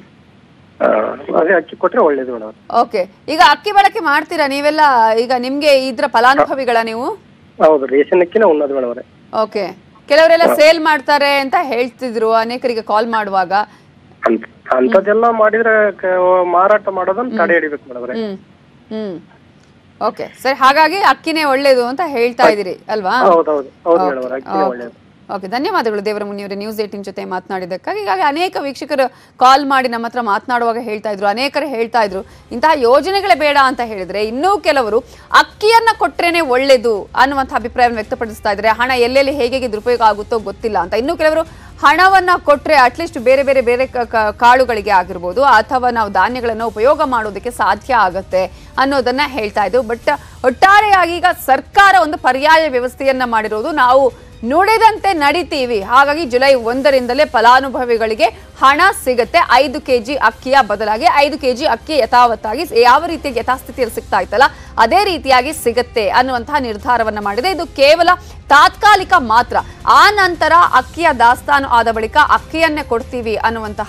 ಅದೇ ಅಕ್ಕಿ ಕೊಟ್ರೆ ಒಳ್ಳೇದು ಮೇಡಮ್ ಓಕೆ ಈಗ ಅಕ್ಕಿ ಬಳಕೆ ಮಾಡ್ತೀರಾ ನೀವೆಲ್ಲ ಈಗ ನಿಮ್ಗೆ ಇದ್ರ ಫಲಾನುಭವಿಗಳ ನೀವು ಹೌದು ರೇಷನ್ ಅಕ್ಕಿನೇ ಉಣ್ಣೋದು ಮೇಡಮ್ ಅವರೇ ಓಕೆ ಕೆಲವರೆಲ್ಲ ಸೇಲ್ ಮಾಡ್ತಾರೆ ಅಂತ ಹೇಳ್ತಿದ್ರು ಅನೇಕರಿಗೆ ಕಾಲ್ ಮಾಡುವಾಗ ಅಂತ ಅಂತದೆಲ್ಲ ಮಾಡಿದ್ರೆ ಕ- ಮಾರಾಟ ಮಾಡೋದನ್ನ ತಡೆ ಹಿಡಿಬೇಕು ಮೇಡಮ್ ಅವರೇ ಹ್ಮ್ ಹ್ಮ್ ಓಕೆ ಸರಿ ಹಾಗಾಗಿ ಅಕ್ಕಿನೇ ಒಳ್ಳೇದು ಅಂತ ಹೇಳ್ತಾ ಇದೀರಿ ಅಲ್ವಾ ಹೌದೌದು ಹೌದು ಮೇಡಮ್ ಅವರೇ ಅಕ್ಕಿನೇ ಒಳ್ಳೇದು ಓಕೆ ಧನ್ಯವಾದಗಳು ದೇವರ ಮುನಿಯವರೇ ನ್ಯೂಸ್ ಏಟಿನ್ ಜೊತೆ ಮಾತನಾಡಿದ್ದಕ್ಕಾಗಿ ಈಗಾಗಲೇ ಅನೇಕ ವೀಕ್ಷಕರು ಕಾಲ್ ಮಾಡಿ ನಮ್ಮ ಹತ್ರ ಮಾತನಾಡುವಾಗ ಹೇಳ್ತಾ ಇದ್ರು ಅನೇಕರು ಹೇಳ್ತಾ ಇದ್ರು ಇಂತಹ ಯೋಜನೆಗಳೇ ಬೇಡ ಅಂತ ಹೇಳಿದ್ರೆ ಇನ್ನೂ ಕೆಲವರು ಅಕ್ಕಿಯನ್ನ ಕೊಟ್ರೇನೆ ಒಳ್ಳೇದು ಅನ್ನುವಂಥ ಅಭಿಪ್ರಾಯವನ್ನು ವ್ಯಕ್ತಪಡಿಸ್ತಾ ಇದ್ದಾರೆ ಹಣ ಎಲ್ಲೆಲ್ಲಿ ಹೇಗೆ ಹೇಗೆ ದುರುಪಯೋಗ ಆಗುತ್ತೋ ಗೊತ್ತಿಲ್ಲ ಅಂತ ಇನ್ನು ಕೆಲವರು ಹಣವನ್ನ ಕೊಟ್ರೆ ಅಟ್ಲೀಸ್ಟ್ ಬೇರೆ ಬೇರೆ ಬೇರೆ ಕ- ಕ- ಕಾಳುಗಳಿಗೆ ಆಗಿರ್ಬೋದು ಅಥವಾ ನಾವು ಧಾನ್ಯಗಳನ್ನು ಉಪಯೋಗ ಮಾಡೋದಕ್ಕೆ ಸಾಧ್ಯ ಆಗತ್ತೆ ಅನ್ನೋದನ್ನ ಹೇಳ್ತಾ ಇದ್ರು ಬಟ್ ಒಟ್ಟಾರೆಯಾಗಿ ಈಗ ಸರ್ಕಾರ ಒಂದು ಪರ್ಯಾಯ ವ್ಯವಸ್ಥೆಯನ್ನ ಮಾಡಿರೋದು ನಾವು ನುಡಿದಂತೆ ನಡಿತೀವಿ ಹಾಗಾಗಿ ಜುಲೈ ಒಂದರಿಂದಲೇ ಫಲಾನುಭವಿಗಳಿಗೆ ಹಣ ಸಿಗುತ್ತೆ ಐದು ಕೆಜಿ ಅಕ್ಕಿಯ ಬದಲಾಗಿ ಐದು ಕೆಜಿ ಅಕ್ಕಿ ಯಥಾವತ್ತಾಗಿ ಯಾವ ರೀತಿಯಾಗಿ ಯಥಾಸ್ಥಿತಿಯಲ್ಲಿ ಸಿಗ್ತಾ ಇತ್ತಲ್ಲ ಅದೇ ರೀತಿಯಾಗಿ ಸಿಗುತ್ತೆ ಅನ್ನುವಂತಹ ನಿರ್ಧಾರವನ್ನ ಮಾಡಿದೆ ಇದು ಕೇವಲ ತಾತ್ಕಾಲಿಕ ಮಾತ್ರ ಆ ನಂತರ ಅಕ್ಕಿಯ ದಾಸ್ತಾನು ಆದ ಬಳಿಕ ಅಕ್ಕಿಯನ್ನೇ ಕೊಡ್ತೀವಿ ಅನ್ನುವಂತಹ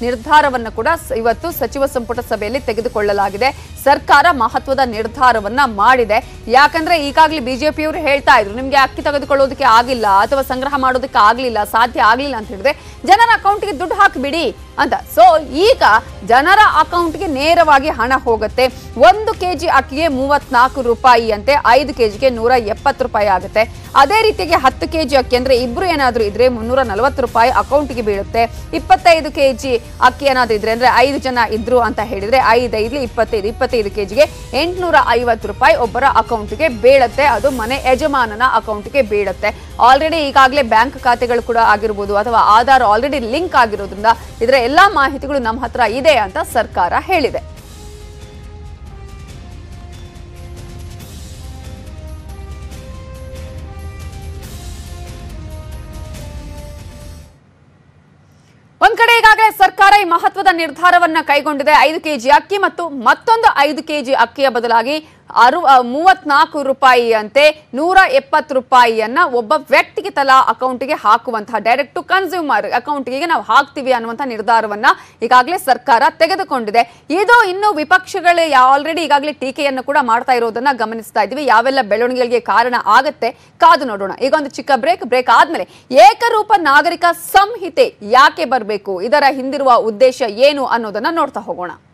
ನಿರ್ಧಾರವನ್ನು ಕೂಡ ಸ- ಇವತ್ತು ಸಚಿವ ಸಂಪುಟ ಸಭೆಯಲ್ಲಿ ತೆಗೆದುಕೊಳ್ಳಲಾಗಿದೆ ಸರ್ಕಾರ ಮಹತ್ವದ ನಿರ್ಧಾರವನ್ನ ಮಾಡಿದೆ ಯಾಕಂದ್ರೆ ಈಗಾಗಲೇ ಬಿಜೆಪಿಯವರು ಹೇಳ್ತಾ ಇದ್ರು ನಿಮ್ಗೆ ಅಕ್ಕಿ ತೆಗೆದುಕೊಳ್ಳೋದಕ್ಕೆ ಆಗಿಲ್ಲ ಅಥವಾ ಸಂಗ್ರಹ ಮಾಡೋದಕ್ಕೆ ಆಗ್ಲಿಲ್ಲ ಸಾಧ್ಯ ಆಗ್ಲಿಲ್ಲ ಅಂತ ಹೇಳಿದ್ರೆ ಜನರ ಅಕೌಂಟ್ಗೆ ದುಡ್ಡು ಹಾಕಿಬಿಡಿ ಅಂತ ಸೊ ಈಗ ಜನರ ಅಕೌಂಟ್ಗೆ ನೇರವಾಗಿ ಹಣ ಹೋಗುತ್ತೆ ಒಂದು ಕೆಜಿ ಅಕ್ಕಿಗೆ ಮೂವತ್ನಾಲ್ಕು ರೂಪಾಯಿ ಅಂತೆ ಐದು ಕೆಜಿಗೆ ನೂರ ಎಪ್ಪತ್ತು ರೂಪಾಯಿ ಆಗುತ್ತೆ ಅದೇ ರೀತಿಗೆ ಹತ್ತು ಕೆಜಿ ಅಕ್ಕಿ ಅಂದ್ರೆ ಇಬ್ರು ಏನಾದ್ರೂ ಇದ್ರೆ ಮುನ್ನೂರ ನಲವತ್ತು ರೂಪಾಯಿ ಅಕೌಂಟ್ಗೆ ಬೀಳುತ್ತೆ ಇಪ್ಪತ್ತೈದು ಕೆಜಿ ಅಕ್ಕಿ ಏನಾದ್ರೂ ಇದ್ರೆ ಅಂದ್ರೆ ಐದು ಜನ ಇದ್ರು ಅಂತ ಹೇಳಿದ್ರೆ ಐದು ಐದ್ಲಿ ಇಪ್ಪತ್ತೈದು ಇಪ್ಪತ್ತೈದು ಕೆಜಿಗೆ ಎಂಟುನೂರ ಐವತ್ತು ರೂಪಾಯಿ ಒಬ್ಬರ ಅಕೌಂಟ್ಗೆ ಬೀಳುತ್ತೆ ಅದು ಮನೆ ಯಜಮಾನನ ಅಕೌಂಟ್ಗೆ ಬೀಳುತ್ತೆ ಆಲ್ರೆಡಿ ಈಗಾಗಲೇ ಬ್ಯಾಂಕ್ ಖಾತೆಗಳು ಕೂಡ ಆಗಿರ್ಬೋದು ಅಥವಾ ಆಧಾರ್ ಆಲ್ರೆಡಿ ಲಿಂಕ್ ಆಗಿರೋದ್ರಿಂದ ಇದರ ಎಲ್ಲಾ ಮಾಹಿತಿಗಳು ನಮ್ಮ ಹತ್ರ ಇದೆ ಅಂತ ಸರ್ಕಾರ ಹೇಳಿದೆ ಒಂದ್ ಕಡೆ ಈಗಾಗಲೇ ಸರ್ಕಾರ ಈ ಮಹತ್ವದ ನಿರ್ಧಾರವನ್ನ ಕೈಗೊಂಡಿದೆ ಐದು ಕೆಜಿ ಅಕ್ಕಿ ಮತ್ತು ಮತ್ತೊಂದು ಐದು ಕೆಜಿ ಅಕ್ಕಿಯ ಬದಲಾಗಿ ಅರು ಆ, ಮೂವತ್ನಾಲ್ಕು ರೂಪಾಯಿ ಅಂತೆ ನೂರ ಎಪ್ಪತ್ತು ರೂಪಾಯಿಯನ್ನ ಒಬ್ಬ ವ್ಯಕ್ತಿಗೆ ತಲಾ ಅಕೌಂಟ್ಗೆ ಹಾಕುವಂತಹ ಡೈರೆಕ್ಟ್ ಟು ಕನ್ಸ್ಯೂಮರ್ ಅಕೌಂಟ್ಗೆ ನಾವು ಹಾಕ್ತೀವಿ ಅನ್ನುವಂತಹ ನಿರ್ಧಾರವನ್ನ ಈಗಾಗಲೇ ಸರ್ಕಾರ ತೆಗೆದುಕೊಂಡಿದೆ ಇದು ಇನ್ನು ವಿಪಕ್ಷಗಳು ಆಲ್ರೆಡಿ ಈಗಾಗಲೇ ಟೀಕೆಯನ್ನು ಕೂಡ ಮಾಡ್ತಾ ಇರೋದನ್ನ ಗಮನಿಸ್ತಾ ಇದ್ದೀವಿ ಯಾವೆಲ್ಲ ಬೆಳವಣಿಗೆಗಳಿಗೆ ಕಾರಣ ಆಗತ್ತೆ ಕಾದು ನೋಡೋಣ ಈಗ ಒಂದು ಚಿಕ್ಕ ಬ್ರೇಕ್ ಬ್ರೇಕ್ ಆದ್ಮೇಲೆ ಏಕರೂಪ ನಾಗರಿಕ ಸಂಹಿತೆ ಯಾಕೆ ಬರಬೇಕು ಇದರ ಹಿಂದಿರುವ ಉದ್ದೇಶ ಏನು ಅನ್ನೋದನ್ನ ನೋಡ್ತಾ ಹೋಗೋಣ